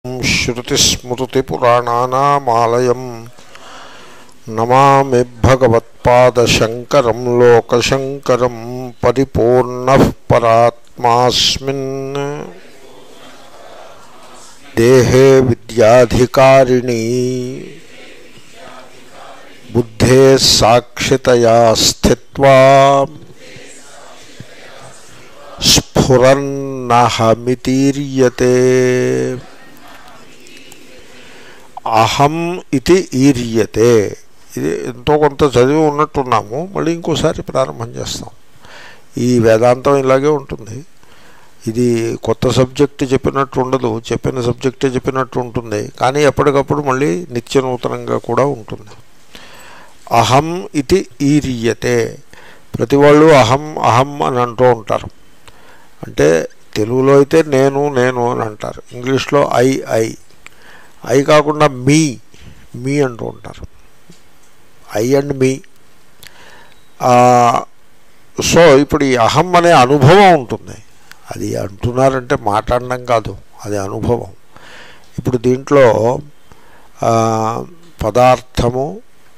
श्रुतिस्मृतिपुराणानामालयं नमामि भगवत्पादशङ्करं लोकशङ्करं परिपूर्णः परात्मास्मिन् देहे विद्याधिकारिणी बुद्धे साक्षितया स्थित्वा స్ఫురన్నహమితీర్యతే అహం ఇది ఈర్యతే ఇది ఎంతో కొంత చదివి ఉన్నట్టున్నాము మళ్ళీ ఇంకోసారి ప్రారంభం చేస్తాం ఈ వేదాంతం ఇలాగే ఉంటుంది ఇది కొత్త సబ్జెక్ట్ చెప్పినట్టు ఉండదు చెప్పిన సబ్జెక్టే చెప్పినట్టు ఉంటుంది కానీ ఎప్పటికప్పుడు మళ్ళీ నిత్య నూతనంగా కూడా ఉంటుంది అహం ఇది ఈర్యతే ప్రతి వాళ్ళు అహం అహం అని అంటూ ఉంటారు అంటే తెలుగులో అయితే నేను నేను అని అంటారు ఇంగ్లీష్లో ఐ ఐ ఐ కాకుండా మీ మీ అంటూ ఉంటారు ఐ అండ్ మీ సో ఇప్పుడు ఈ అహం అనే అనుభవం ఉంటుంది అది అంటున్నారంటే మాట్లాడడం కాదు అది అనుభవం ఇప్పుడు దీంట్లో పదార్థము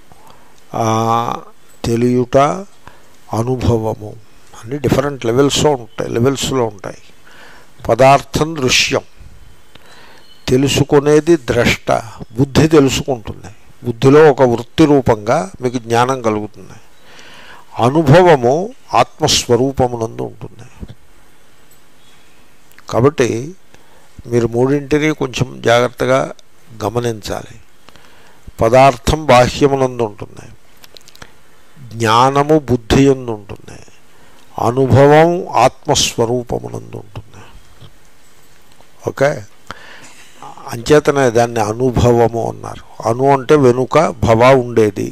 తెలియుట అనుభవము అన్ని డిఫరెంట్ లెవెల్స్లో ఉంటాయి లెవెల్స్లో ఉంటాయి పదార్థం దృశ్యం తెలుసుకునేది ద్రష్ట బుద్ధి తెలుసుకుంటుంది బుద్ధిలో ఒక వృత్తి రూపంగా మీకు జ్ఞానం కలుగుతుంది అనుభవము ఆత్మస్వరూపమునందు ఉంటుంది కాబట్టి మీరు మూడింటిని కొంచెం జాగ్రత్తగా గమనించాలి పదార్థం బాహ్యమునందు ఉంటుంది జ్ఞానము బుద్ధి ఎందు ఉంటుంది అనుభవం ఆత్మస్వరూపమునందు ఉంటుంది ఓకే అంచేతనే దాన్ని అనుభవము అన్నారు అను అంటే వెనుక భవ ఉండేది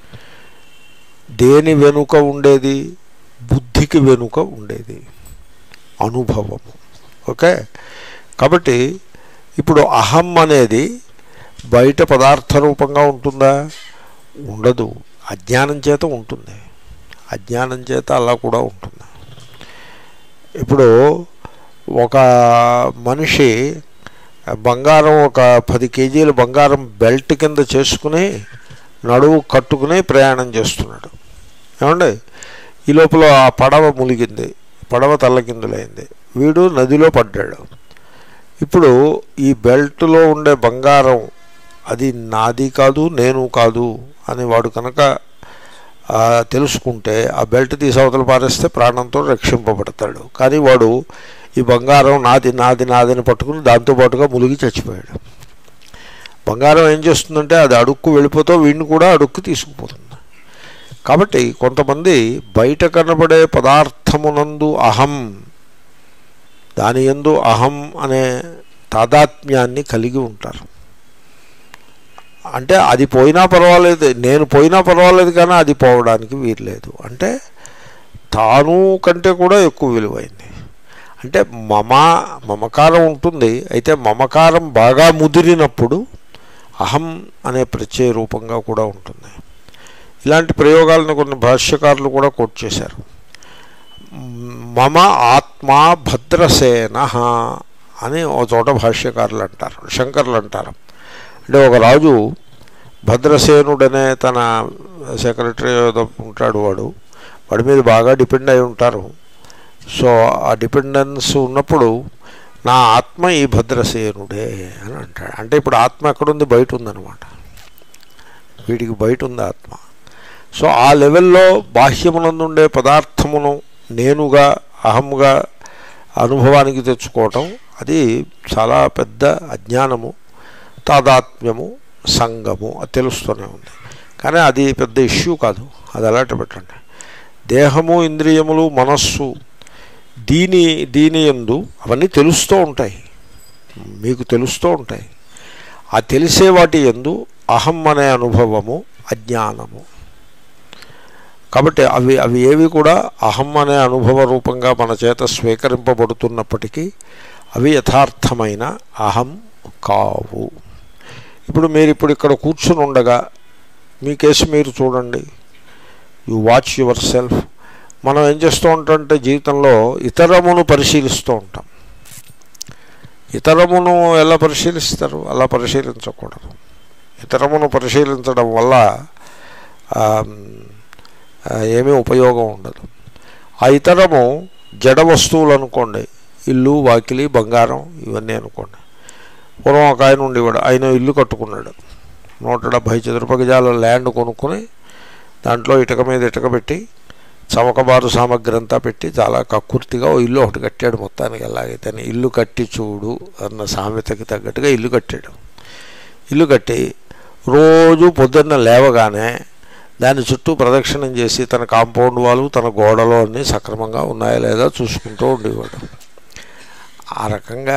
దేని వెనుక ఉండేది బుద్ధికి వెనుక ఉండేది అనుభవము ఓకే కాబట్టి ఇప్పుడు అహం అనేది బయట పదార్థ రూపంగా ఉంటుందా ఉండదు అజ్ఞానం చేత ఉంటుంది అజ్ఞానం చేత అలా కూడా ఉంటుంది ఇప్పుడు ఒక మనిషి బంగారం ఒక పది కేజీల బంగారం బెల్ట్ కింద చేసుకుని నడువు కట్టుకుని ప్రయాణం చేస్తున్నాడు ఏమండి ఈ లోపల ఆ పడవ ములిగింది పడవ తల్లకిందులైంది వీడు నదిలో పడ్డాడు ఇప్పుడు ఈ బెల్ట్లో ఉండే బంగారం అది నాది కాదు నేను కాదు అని వాడు కనుక తెలుసుకుంటే ఆ బెల్ట్ తీసి అవతల పారేస్తే ప్రాణంతో రక్షింపబడతాడు కానీ వాడు ఈ బంగారం నాది నాది నాదని పట్టుకుని దాంతోపాటుగా ములిగి చచ్చిపోయాడు బంగారం ఏం చేస్తుందంటే అది అడుక్కు వెళ్ళిపోతూ వీడిని కూడా అడుక్కు తీసుకుపోతుంది కాబట్టి కొంతమంది బయట కనబడే పదార్థమునందు అహం దాని ఎందు అహం అనే తాదాత్మ్యాన్ని కలిగి ఉంటారు అంటే అది పోయినా పర్వాలేదు నేను పోయినా పర్వాలేదు కానీ అది పోవడానికి వీర్లేదు అంటే తాను కంటే కూడా ఎక్కువ విలువైంది అంటే మమా మమకారం ఉంటుంది అయితే మమకారం బాగా ముదిరినప్పుడు అహం అనే ప్రత్యయ రూపంగా కూడా ఉంటుంది ఇలాంటి ప్రయోగాలను కొన్ని భాష్యకారులు కూడా కోట్ చేశారు మమ ఆత్మా భద్రసేన అని ఒక చోట భాష్యకారులు అంటారు శంకర్లు అంటారు అంటే ఒక రాజు భద్రసేనుడనే తన సెక్రటరీ ఉంటాడు వాడు వాడి మీద బాగా డిపెండ్ అయి ఉంటారు సో ఆ డిపెండెన్స్ ఉన్నప్పుడు నా ఆత్మ ఈ భద్రసేనుడే అని అంటాడు అంటే ఇప్పుడు ఆత్మ ఎక్కడుంది బయట ఉందన్నమాట వీడికి బయట ఉంది ఆత్మ సో ఆ లెవెల్లో బాహ్యమునందుండే పదార్థమును నేనుగా అహముగా అనుభవానికి తెచ్చుకోవటం అది చాలా పెద్ద అజ్ఞానము తాదాత్మ్యము సంగము అది తెలుస్తూనే ఉంది కానీ అది పెద్ద ఇష్యూ కాదు అది అలాంటి పెట్టండి దేహము ఇంద్రియములు మనస్సు దీని దీని ఎందు అవన్నీ తెలుస్తూ ఉంటాయి మీకు తెలుస్తూ ఉంటాయి ఆ తెలిసే వాటి ఎందు అహం అనే అనుభవము అజ్ఞానము కాబట్టి అవి అవి ఏవి కూడా అహం అనే అనుభవ రూపంగా మన చేత స్వీకరింపబడుతున్నప్పటికీ అవి యథార్థమైన అహం కావు ఇప్పుడు మీరు ఇప్పుడు ఇక్కడ కూర్చుని ఉండగా మీ కేసు మీరు చూడండి యు వాచ్ యువర్ సెల్ఫ్ మనం ఏం చేస్తూ ఉంటామంటే జీవితంలో ఇతరమును పరిశీలిస్తూ ఉంటాం ఇతరమును ఎలా పరిశీలిస్తారు అలా పరిశీలించకూడదు ఇతరమును పరిశీలించడం వల్ల ఆ, ఆ, ఏమీ ఉపయోగం ఉండదు ఆ ఇతరము జడ వస్తువులు అనుకోండి ఇల్లు వాకిలి బంగారం ఇవన్నీ అనుకోండి పూర్వం ఒక ఆయన ఉండేవాడు ఆయన ఇల్లు కట్టుకున్నాడు నూట డెబ్భై చదురపు గజాల ల్యాండ్ కొనుక్కొని దాంట్లో ఇటుక మీద ఇటుక పెట్టి చవకబారు సామగ్రి అంతా పెట్టి చాలా కక్కుర్తిగా ఓ ఇల్లు ఒకటి కట్టాడు మొత్తానికి ఎలాగైతే ఇల్లు కట్టి చూడు అన్న సామెతకి తగ్గట్టుగా ఇల్లు కట్టాడు ఇల్లు కట్టి రోజు పొద్దున్న లేవగానే దాని చుట్టూ ప్రదక్షిణం చేసి తన కాంపౌండ్ వాళ్ళు తన గోడలో అన్నీ సక్రమంగా ఉన్నాయా లేదా చూసుకుంటూ ఉండేవాడు ఆ రకంగా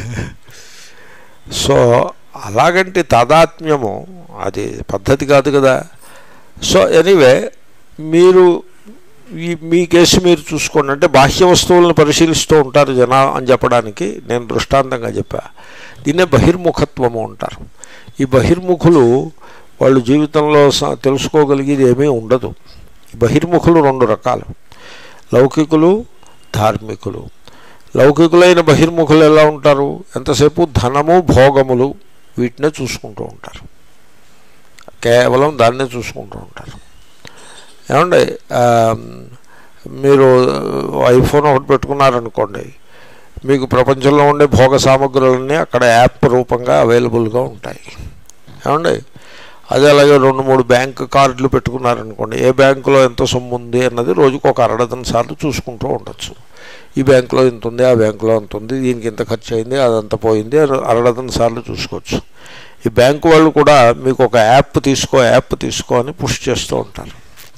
సో అలాగంటి తాదాత్మ్యము అది పద్ధతి కాదు కదా సో ఎనీవే మీరు ఈ మీ కేసు మీరు చూసుకోండి అంటే బాహ్య వస్తువులను పరిశీలిస్తూ ఉంటారు జన అని చెప్పడానికి నేను దృష్టాంతంగా చెప్పా దీన్నే బహిర్ముఖత్వము అంటారు ఈ బహిర్ముఖులు వాళ్ళు జీవితంలో స- తెలుసుకోగలిగేది ఏమీ ఉండదు ఈ బహిర్ముఖులు రెండు రకాలు లౌకికులు ధార్మికులు లౌకికులైన బహిర్ముఖులు ఎలా ఉంటారు ఎంతసేపు ధనము భోగములు వీటినే చూసుకుంటూ ఉంటారు కేవలం దాన్నే చూసుకుంటూ ఉంటారు ఏమండి ఆ, మీరు ఐఫోన్ ఒకటి పెట్టుకున్నారనుకోండి మీకు ప్రపంచంలో ఉండే భోగ సామగ్రులన్నీ అక్కడ యాప్ రూపంగా అవైలబుల్గా ఉంటాయి ఏమండి అదే అలాగే రెండు మూడు బ్యాంక్ కార్డులు పెట్టుకున్నారనుకోండి ఏ బ్యాంకులో ఎంత సొమ్ము ఉంది అన్నది రోజుకు ఒక అరడదన సార్లు చూసుకుంటూ ఉండొచ్చు ఈ బ్యాంకులో ఇంత ఉంది ఆ బ్యాంకులో అంత ఉంది దీనికి ఇంత ఖర్చు అయింది అదంతా పోయింది అర- అరడదన సార్లు చూసుకోవచ్చు ఈ బ్యాంకు వాళ్ళు కూడా మీకు ఒక యాప్ తీసుకో యాప్ తీసుకో అని పుష్ చేస్తూ ఉంటారు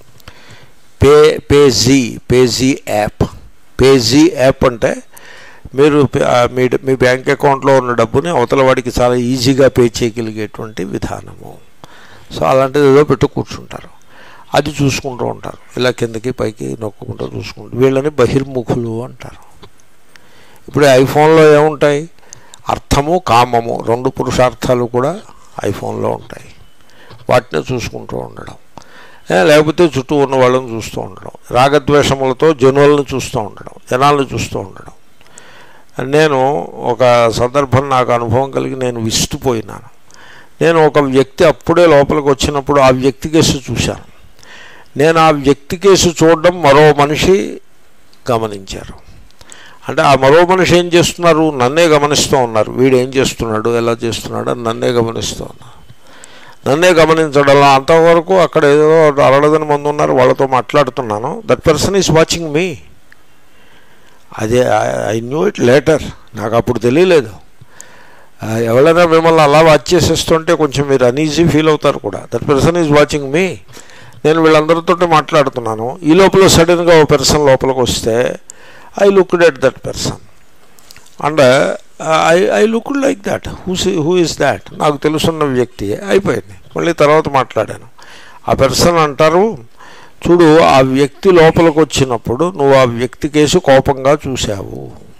pay page page app page app అంటే మీరు పే- ఆ మీ మీ బ్యాంక్ అకౌంట్లో ఉన్న డబ్బుని అవతల వాడికి చాలా ఈజీగా పే చేయగలిగేటువంటి విధానము సో అలాంటిది ఏదో పెట్టు కూర్చుంటారు అది చూసుకుంటూ ఉంటారు ఇలా కిందకి పైకి నొక్కుంటూ చూసుకుంటారు వీళ్ళని బహిర్ముఖులు అంటారు ఇప్పుడు ఐఫోన్లో ఏముంటాయి అర్థము కామము రెండు పురుషార్థాలు కూడా ఐఫోన్లో ఉంటాయి వాటిని చూసుకుంటూ ఉండడం ఏ, లేకపోతే చుట్టూ ఉన్న వాళ్ళని చూస్తూ ఉండడం రాగద్వేషములతో జనులను చూస్తూ ఉండడం జనాలను చూస్తూ ఉండడం నేను ఒక సందర్భం నాకు అనుభవం కలిగి నేను విస్తుపోయినాను నేను ఒక వ్యక్తి అప్పుడే లోపలికి వచ్చినప్పుడు ఆ వ్యక్తి కేసు చూశాను నేను ఆ వ్యక్తి కేసు చూడడం మరో మనిషి గమనించారు అంటే ఆ మరో మనిషి ఏం చేస్తున్నారు నన్నే గమనిస్తూ ఉన్నారు వీడు ఏం చేస్తున్నాడు ఎలా చేస్తున్నాడు అని నన్నే గమనిస్తూ ఉన్నారు నన్నే గమనించడంలో అంతవరకు అక్కడ ఏదో అరడదని మంది ఉన్నారు వాళ్ళతో మాట్లాడుతున్నాను that person is watching me అదే ఐ న్యూ ఇట్ లేటర్ నాకు అప్పుడు తెలియలేదు ఆ, ఎవరైనా మిమ్మల్ని అలా వాచ్ చేసేస్తుంటే కొంచెం మీరు అనీజీ ఫీల్ అవుతారు కూడా that person is watching me నేను వీళ్ళందరితో మాట్లాడుతున్నాను ఈ లోపల సడన్గా ఓ పర్సన్ లోపలికి వస్తే I looked at that person and I I look like that who's who is that నాకు తెలుసున్న వ్యక్తి అయిపోయింది మళ్ళీ తర్వాత మాట్లాడాను ఆ పర్సన్ అంటారు చూడు ఆ వ్యక్తి లోపలికి వచ్చినప్పుడు నువ్వు ఆ వ్యక్తి కేసు కోపంగా చూసావు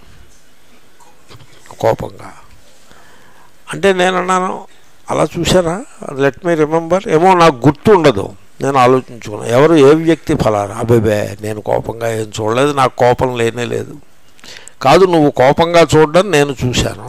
కోపంగా అంటే నేను అన్నాను అలా చూసారా లెట్ మీ రిమెంబర్ ఏమో నాకు గుర్తు ఉండదు నేను ఆలోచించుకున్నాను ఎవరు ఏ వ్యక్తి ఫలానా అబేబే నేను కోపంగా ఏం చూడలేదు నాకు కోపం లేనే లేదు కాదు నువ్వు కోపంగా చూడడం నేను చూశాను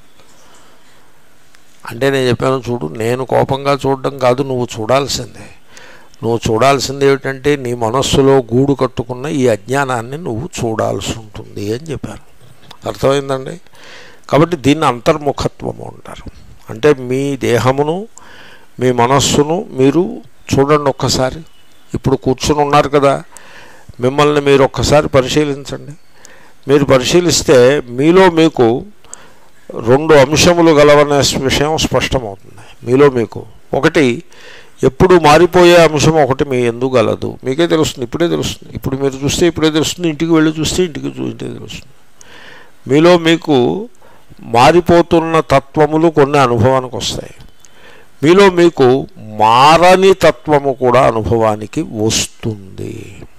అంటే నేను చెప్పాను చూడు నేను కోపంగా చూడడం కాదు నువ్వు చూడాల్సిందే నువ్వు చూడాల్సింది ఏమిటంటే నీ మనస్సులో గూడు కట్టుకున్న ఈ అజ్ఞానాన్ని నువ్వు చూడాల్సి ఉంటుంది అని చెప్పాను అర్థమైందండి కాబట్టి దీన్ని అంతర్ముఖత్వము అంటారు అంటే మీ దేహమును మీ మనస్సును మీరు చూడండి ఒక్కసారి ఇప్పుడు కూర్చుని ఉన్నారు కదా మిమ్మల్ని మీరు ఒక్కసారి పరిశీలించండి మీరు పరిశీలిస్తే మీలో మీకు రెండు అంశములు గలవనే విషయం స్పష్టమవుతుంది మీలో మీకు ఒకటి ఎప్పుడు మారిపోయే అంశం ఒకటి మీ ఎందుకు గలదు మీకే తెలుస్తుంది ఇప్పుడే తెలుస్తుంది ఇప్పుడు మీరు చూస్తే ఇప్పుడే తెలుస్తుంది ఇంటికి వెళ్ళి చూస్తే ఇంటికి చూస్తే తెలుస్తుంది మీలో మీకు మారిపోతున్న తత్వములు కొన్ని అనుభవానికి వస్తాయి మీలో మీకు మారని తత్వము కూడా అనుభవానికి వస్తుంది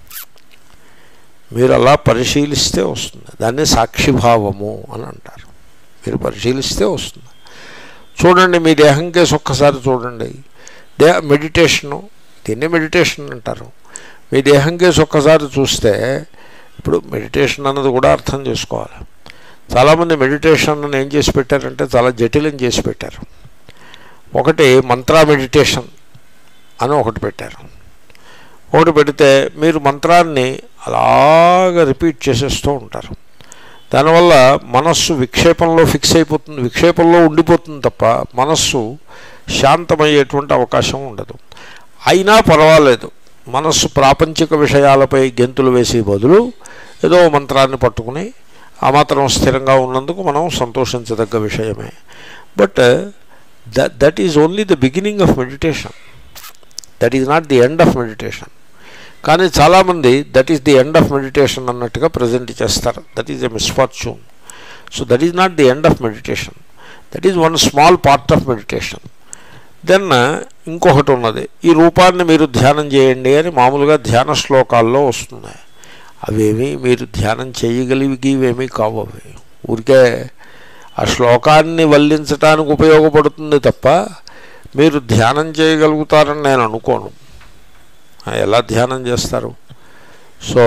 మీరు అలా పరిశీలిస్తే వస్తుంది దాన్ని సాక్షిభావము అని అంటారు మీరు పరిశీలిస్తే వస్తుంది చూడండి మీ దేహం కేసు ఒక్కసారి చూడండి దే మెడిటేషను దీన్ని మెడిటేషన్ అంటారు మీ దేహం కేసు ఒక్కసారి చూస్తే ఇప్పుడు మెడిటేషన్ అన్నది కూడా అర్థం చేసుకోవాలి చాలామంది మెడిటేషన్ ఏం చేసి పెట్టారంటే చాలా జటిలం చేసి పెట్టారు ఒకటి మంత్ర మెడిటేషన్ అని ఒకటి పెట్టారు ఒకటి పెడితే మీరు మంత్రాన్ని అలాగ రిపీట్ చేసేస్తూ ఉంటారు దానివల్ల మనస్సు విక్షేపంలో ఫిక్స్ అయిపోతుంది విక్షేపంలో ఉండిపోతుంది తప్ప మనస్సు శాంతమయ్యేటువంటి అవకాశం ఉండదు అయినా పర్వాలేదు మనస్సు ప్రాపంచిక విషయాలపై గెంతులు వేసే బదులు ఏదో మంత్రాన్ని పట్టుకుని ఆ మాత్రం స్థిరంగా ఉన్నందుకు మనం సంతోషించదగ్గ విషయమే but that that is only the beginning of meditation that is not the end of meditation కానీ చాలామంది that is the end of meditation అన్నట్టుగా ప్రజెంట్ చేస్తారు that is a misfortune so that is not the end of meditation that is one small part of meditation then ఇంకొకటి ఉన్నది ఈ రూపాన్ని మీరు ధ్యానం చేయండి అని మామూలుగా ధ్యాన శ్లోకాల్లో వస్తున్నాయి అవేమీ మీరు ధ్యానం చేయగలిగేవేమీ కావు అవి ఊరికే ఆ శ్లోకాన్ని వల్లించటానికి ఉపయోగపడుతుంది తప్ప మీరు ధ్యానం చేయగలుగుతారని నేను అనుకోను ఎలా ధ్యానం చేస్తారు సో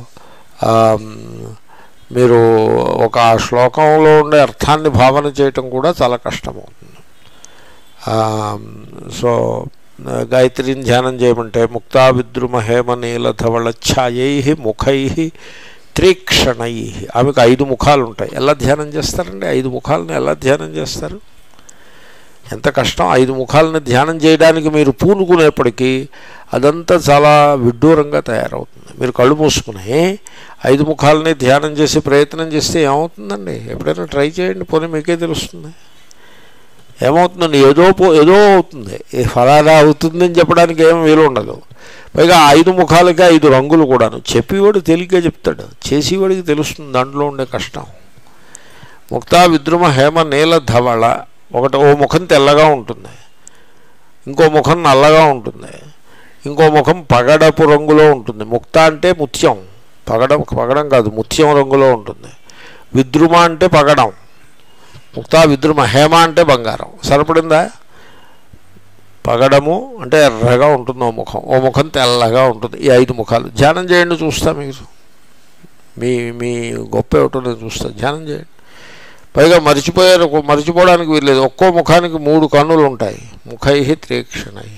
మీరు ఒక శ్లోకంలో ఉండే అర్థాన్ని భావన చేయటం కూడా చాలా కష్టమవుతుంది సో గాయత్రిని ధ్యానం చేయమంటే ముక్తా విద్రుమ హేమ నీల ధవళ ఛాయై ముఖై త్రీక్షణై ఆమెకు ఐదు ముఖాలు ఉంటాయి ఎలా ధ్యానం చేస్తారండి ఐదు ముఖాలను ఎలా ధ్యానం చేస్తారు ఎంత కష్టం ఐదు ముఖాలను ధ్యానం చేయడానికి మీరు పూనుకునేప్పటికీ అదంతా చాలా విడ్డూరంగా తయారవుతుంది మీరు కళ్ళు మూసుకుని ఐదు ముఖాలని ధ్యానం చేసి ప్రయత్నం చేస్తే ఏమవుతుందండి ఎప్పుడైనా ట్రై చేయండి పోనీ మీకే తెలుస్తుంది ఏమవుతుందండి ఏదో పో ఏదో అవుతుంది ఫలానా అవుతుందని చెప్పడానికి ఏం వీలు ఉండదు పైగా ఐదు ముఖాలకి ఐదు రంగులు కూడాను చెప్పేవాడు తేలిగ్గా చెప్తాడు చేసేవాడికి తెలుస్తుంది దాంట్లో ఉండే కష్టం ముక్తా విద్రుమ హేమ నీల ధవళ ఒకటి ఓ ముఖం తెల్లగా ఉంటుంది ఇంకో ముఖం నల్లగా ఉంటుంది ఇంకో ముఖం పగడపు రంగులో ఉంటుంది ముక్త అంటే ముత్యం పగడం పగడం కాదు ముత్యం రంగులో ఉంటుంది విద్రుమ అంటే పగడం ముక్తా విద్రుమ హేమ అంటే బంగారం సరిపడిందా పగడము అంటే ఎర్రగా ఉంటుంది ఓ ముఖం ఓ ముఖం తెల్లగా ఉంటుంది ఈ ఐదు ముఖాలు ధ్యానం చేయండి చూస్తా మీరు మీ మీ గొప్ప ఏమిటో నేను చూస్తా ధ్యానం చేయండి పైగా మర్చిపోయారు మర్చిపోవడానికి వీల్లేదు ఒక్కో ముఖానికి మూడు కన్నులు ఉంటాయి ముఖై త్రీక్షణై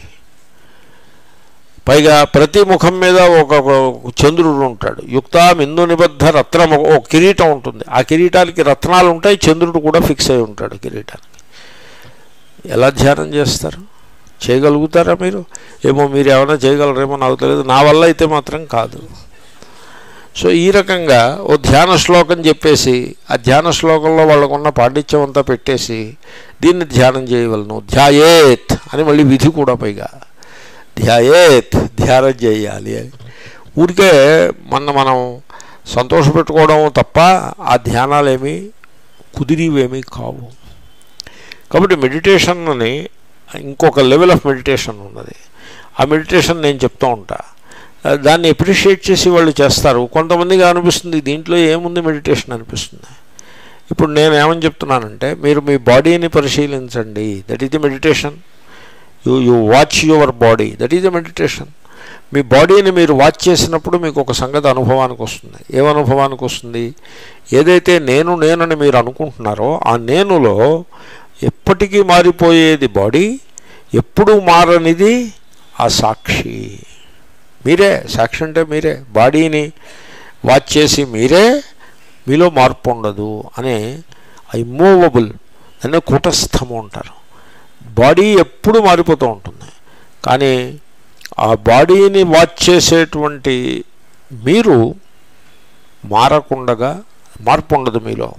పైగా ప్రతి ముఖం మీద ఒక చంద్రుడు ఉంటాడు యుక్త మిందు నిబద్ధ రత్నం ఓ కిరీటం ఉంటుంది ఆ కిరీటానికి రత్నాలు ఉంటాయి చంద్రుడు కూడా ఫిక్స్ అయి ఉంటాడు కిరీటానికి ఎలా ధ్యానం చేస్తారు చేయగలుగుతారా మీరు ఏమో మీరు ఏమైనా చేయగలరేమో నాకు తెలియదు నా వల్ల అయితే మాత్రం కాదు సో ఈ రకంగా ఓ ధ్యాన శ్లోకం చెప్పేసి ఆ ధ్యాన శ్లోకంలో వాళ్ళకున్న పాండిత్యం అంతా పెట్టేసి దీన్ని ధ్యానం చేయవలను ధ్యాయేత్ అని మళ్ళీ విధి కూడా పైగా ధ్యాయేత్ ధ్యానం చేయాలి అని ఊరికే మన మనం సంతోషపెట్టుకోవడం తప్ప ఆ ధ్యానాలేమీ కుదిరివేమీ కావు కాబట్టి మెడిటేషన్ని ఇంకొక లెవెల్ ఆఫ్ మెడిటేషన్ ఉన్నది ఆ మెడిటేషన్ నేను చెప్తూ ఉంటా దాన్ని ఎప్రిషియేట్ చేసి వాళ్ళు చేస్తారు కొంతమందికి అనిపిస్తుంది దీంట్లో ఏముంది మెడిటేషన్ అనిపిస్తుంది ఇప్పుడు నేను ఏమని చెప్తున్నానంటే మీరు మీ బాడీని పరిశీలించండి that is the meditation you you watch your body that is the meditation మీ బాడీని మీరు వాచ్ చేసినప్పుడు మీకు ఒక సంగతి అనుభవానికి వస్తుంది ఏమనుభవానికి వస్తుంది ఏదైతే నేను నేనని మీరు అనుకుంటున్నారో ఆ నేనులో ఎప్పటికీ మారిపోయేది బాడీ ఎప్పుడు మారనిది ఆ సాక్షి మీరే సాక్షి అంటే మీరే బాడీని వాచ్ చేసి మీరే మీలో మార్పు ఉండదు అనే ఇమ్మూవబుల్ అనే కూటస్థము అంటారు బాడీ ఎప్పుడు మారిపోతూ ఉంటుంది కానీ ఆ బాడీని వాచ్ చేసేటువంటి మీరు మారకుండగా మార్పు ఉండదు మీలో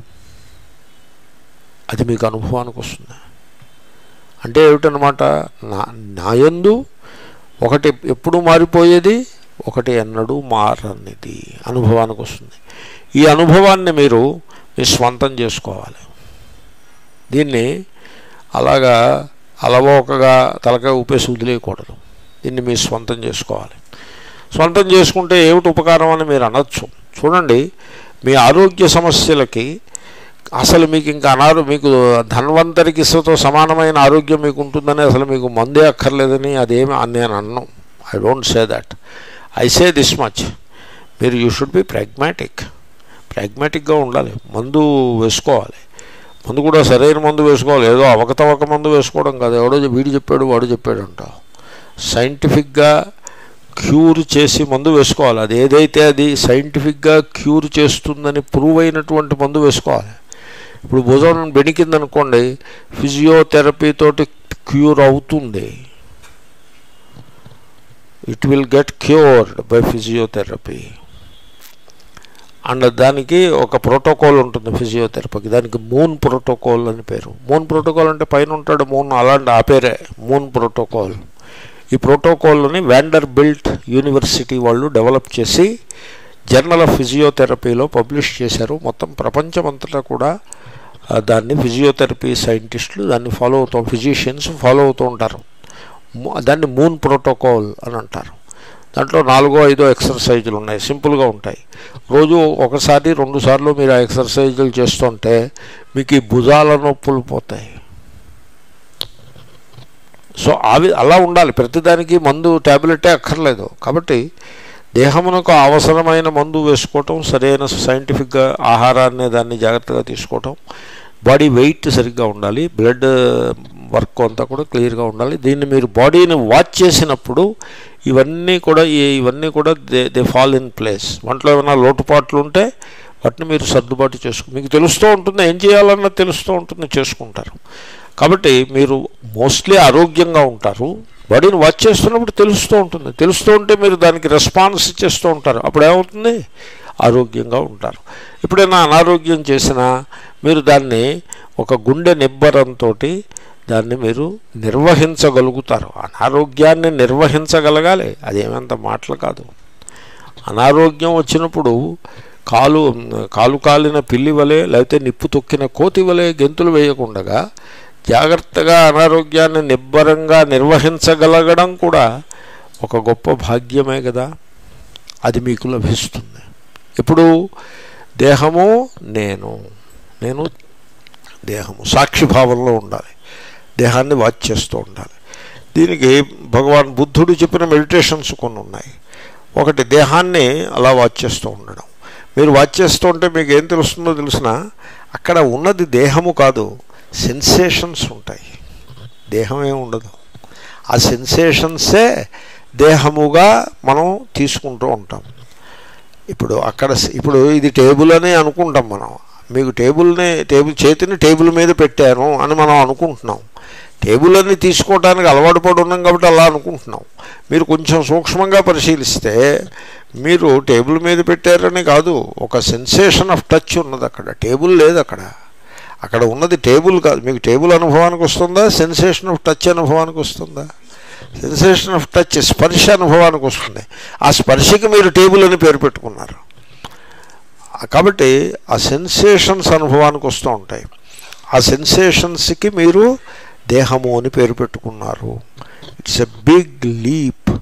అది మీకు అనుభవానికి వస్తుంది అంటే ఏమిటనమాట నా నాయందు ఒకటి ఎప్పుడు మారిపోయేది ఒకటి ఎన్నడూ మారనిది అనుభవానికి వస్తుంది ఈ అనుభవాన్ని మీరు మీ స్వంతం చేసుకోవాలి దీన్ని అలాగా అలవోకగా తలకాయ ఊపేసి వదిలేయకూడదు దీన్ని మీ స్వంతం చేసుకోవాలి స్వంతం చేసుకుంటే ఏమిటి ఉపకారం అని మీరు అనొచ్చు చూడండి మీ ఆరోగ్య సమస్యలకి అసలు మీకు ఇంకా అనారో మీకు ధన్వంతరికితో సమానమైన ఆరోగ్యం మీకు ఉంటుందని అసలు మీకు మందే అక్కర్లేదని అదేమి అని నేను అన్నాను I don't say that I say this much మీరు యూ షుడ్ బి ప్రాగ్మాటిక్ ప్రాగ్మాటిక్గా ఉండాలి మందు వేసుకోవాలి మందు కూడా సరైన మందు వేసుకోవాలి ఏదో అవకతవక మందు వేసుకోవడం కాదు ఎవడో వీడు చెప్పాడు వాడు చెప్పాడు అంటావు సైంటిఫిక్గా క్యూర్ చేసి మందు వేసుకోవాలి అది ఏదైతే అది సైంటిఫిక్గా క్యూర్ చేస్తుందని ప్రూవ్ అయినటువంటి మందు వేసుకోవాలి ఇప్పుడు భుజం బెణికిందనుకోండి ఫిజియోథెరపీ తోటి క్యూర్ అవుతుంది it will get cured by physiotherapy and దానికి ఒక ప్రోటోకాల్ ఉంటుంది ఫిజియోథెరపీకి దానికి మూన్ ప్రోటోకాల్ అని పేరు మూన్ ప్రోటోకాల్ అంటే పైన ఉంటాడు మూన్ అలాంటి ఆ పేరే మూన్ ప్రోటోకాల్ ఈ ప్రోటోకాల్ని వ్యాండర్ బిల్ట్ యూనివర్సిటీ వాళ్ళు డెవలప్ చేసి జర్నల్ ఆఫ్ ఫిజియోథెరపీలో పబ్లిష్ చేశారు మొత్తం ప్రపంచమంతటా కూడా ఆ, దాన్ని ఫిజియోథెరపీ సైంటిస్టులు దాన్ని ఫాలో అవుతూ ఫిజిషియన్స్ ఫాలో అవుతూ ఉంటారు ము- దాన్ని మూన్ ప్రోటోకాల్ అని అంటారు దాంట్లో నాలుగో ఐదో ఎక్సర్సైజులు ఉన్నాయి సింపుల్గా ఉంటాయి రోజు ఒకసారి రెండు సార్లు మీరు ఆ ఎక్సర్సైజులు చేస్తుంటే మీకు ఈ భుజాల నొప్పులు పోతాయి సో అవి అలా ఉండాలి ప్రతిదానికి మందు ట్యాబ్లెటే అక్కర్లేదు కాబట్టి దేహమునకు అవసరమైన మందు వేసుకోవటం సరైన సైంటిఫిక్గా ఆహారాన్ని దాన్ని జాగ్రత్తగా తీసుకోవటం బాడీ వెయిట్ సరిగ్గా ఉండాలి బ్లడ్ వర్క్ అంతా కూడా క్లియర్గా ఉండాలి దీన్ని మీరు బాడీని వాచ్ చేసినప్పుడు ఇవన్నీ కూడా ఈ- ఇవన్నీ కూడా they they fall in place వంటలో ఏమైనా లోటుపాట్లు ఉంటే వాటిని మీరు సర్దుబాటు చేసుకు మీకు తెలుస్తూ ఉంటుంది ఏం చేయాలన్నది తెలుస్తూ ఉంటుంది చేసుకుంటారు కాబట్టి మీరు మోస్ట్లీ ఆరోగ్యంగా ఉంటారు బాడీని వాచ్ చేస్తున్నప్పుడు తెలుస్తూ ఉంటుంది తెలుస్తూ ఉంటే మీరు దానికి రెస్పాన్స్ చేస్తూ ఉంటారు అప్పుడు ఏమవుతుంది ఆరోగ్యంగా ఉంటారు ఎప్పుడైనా అనారోగ్యం చేసినా మీరు దాన్ని ఒక గుండె నిబ్బరంతో దాన్ని మీరు నిర్వహించగలుగుతారు అనారోగ్యాన్ని నిర్వహించగలగాలి అదేమంత మాటలు కాదు అనారోగ్యం వచ్చినప్పుడు కాలు కాలు కాలిన పిల్లి వలె లేకపోతే నిప్పు తొక్కిన కోతి వలె గెంతులు వేయకుండగా జాగ్రత్తగా అనారోగ్యాన్ని నిబ్బరంగా నిర్వహించగలగడం కూడా ఒక గొప్ప భాగ్యమే కదా అది మీకు లభిస్తుంది ఇప్పుడు దేహము నేను నేను దేహము సాక్షిభావంలో ఉండాలి దేహాన్ని వాచ్ చేస్తూ ఉండాలి దీనికి భగవాన్ బుద్ధుడు చెప్పిన మెడిటేషన్స్ కొన్ని ఉన్నాయి ఒకటి దేహాన్ని అలా వాచ్ చేస్తూ ఉండడం మీరు వాచ్ చేస్తూ ఉంటే మీకు ఏం తెలుస్తుందో తెలిసిన అక్కడ ఉన్నది దేహము కాదు సెన్సేషన్స్ ఉంటాయి దేహం ఏమి ఉండదు ఆ సెన్సేషన్సే దేహముగా మనం తీసుకుంటూ ఉంటాం ఇప్పుడు అక్కడ స- ఇప్పుడు ఇది టేబుల్ అని అనుకుంటాం మనం మీకు టేబుల్ని టేబుల్ చేతిని టేబుల్ మీద పెట్టాను అని మనం అనుకుంటున్నాం టేబుల్ అని తీసుకోవడానికి అలవాటు పడి ఉన్నాం కాబట్టి అలా అనుకుంటున్నాం మీరు కొంచెం సూక్ష్మంగా పరిశీలిస్తే మీరు టేబుల్ మీద పెట్టారని కాదు ఒక సెన్సేషన్ ఆఫ్ టచ్ ఉన్నది అక్కడ టేబుల్ లేదు అక్కడ అక్కడ ఉన్నది టేబుల్ కాదు మీకు టేబుల్ అనుభవానికి వస్తుందా సెన్సేషన్ ఆఫ్ టచ్ అనుభవానికి వస్తుందా సెన్సేషన్ ఆఫ్ టచ్ స్పర్శ అనుభవానికి వస్తుంది ఆ స్పర్శకి మీరు టేబుల్ అని పేరు పెట్టుకున్నారు కాబట్టి ఆ సెన్సేషన్స్ అనుభవానికి వస్తూ ఉంటాయి ఆ సెన్సేషన్స్కి మీరు దేహము అని పేరు పెట్టుకున్నారు ఇట్స్ ఎ బిగ్ లీప్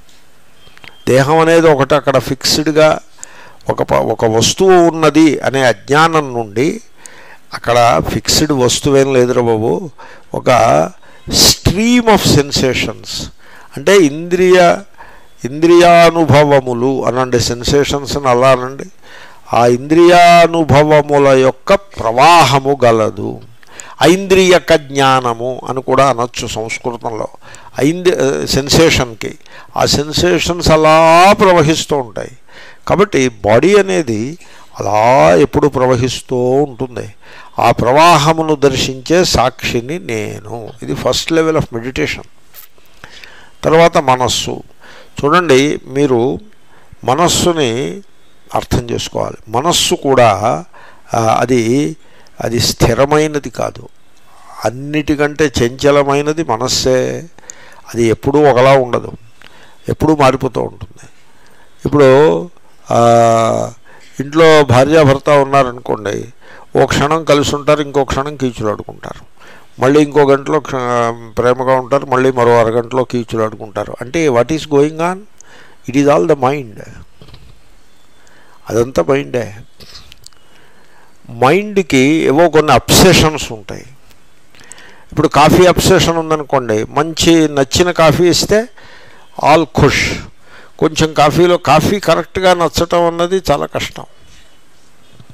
దేహం అనేది ఒకటి అక్కడ ఫిక్స్డ్గా ఒక ప- ఒక వస్తువు ఉన్నది అనే అజ్ఞానం నుండి అక్కడ ఫిక్స్డ్ వస్తువేం లేదురా బాబు ఒక స్ట్రీమ్ ఆఫ్ సెన్సేషన్స్ అంటే ఇంద్రియ ఇంద్రియానుభవములు అనండి సెన్సేషన్స్ అని అలా అనండి ఆ ఇంద్రియానుభవముల యొక్క ప్రవాహము గలదు ఐంద్రియక జ్ఞానము అని కూడా అనొచ్చు సంస్కృతంలో ఐంద్రి సెన్సేషన్కి ఆ సెన్సేషన్స్ అలా ప్రవహిస్తూ ఉంటాయి కాబట్టి బాడీ అనేది అలా ఎప్పుడు ప్రవహిస్తూ ఉంటుంది ఆ ప్రవాహమును దర్శించే సాక్షిని నేను ఇది ఫస్ట్ లెవెల్ ఆఫ్ మెడిటేషన్ తర్వాత మనస్సు చూడండి మీరు మనస్సుని అర్థం చేసుకోవాలి మనస్సు కూడా ఆ, అది అది స్థిరమైనది కాదు అన్నిటికంటే చంచలమైనది మనస్సే అది ఎప్పుడూ ఒకలా ఉండదు ఎప్పుడూ మారిపోతూ ఉంటుంది ఇప్పుడు ఆ, ఇంట్లో భార్యాభర్త ఉన్నారనుకోండి ఓ క్షణం కలిసి ఉంటారు ఇంకో క్షణం కీచులాడుకుంటారు మళ్ళీ ఇంకో గంటలో క్ష- ప్రేమగా ఉంటారు మళ్ళీ మరో అరగంటలో కీచులాడుకుంటారు అంటే what is going on it is all the mind అదంతా మైండే మైండ్కి ఏవో కొన్ని అప్సెషన్స్ ఉంటాయి ఇప్పుడు కాఫీ అప్సెషన్ ఉందనుకోండి మంచి నచ్చిన కాఫీ ఇస్తే ఆల్ ఖుష్ కొంచెం కాఫీలో కాఫీ కరెక్ట్గా నచ్చటం అన్నది చాలా కష్టం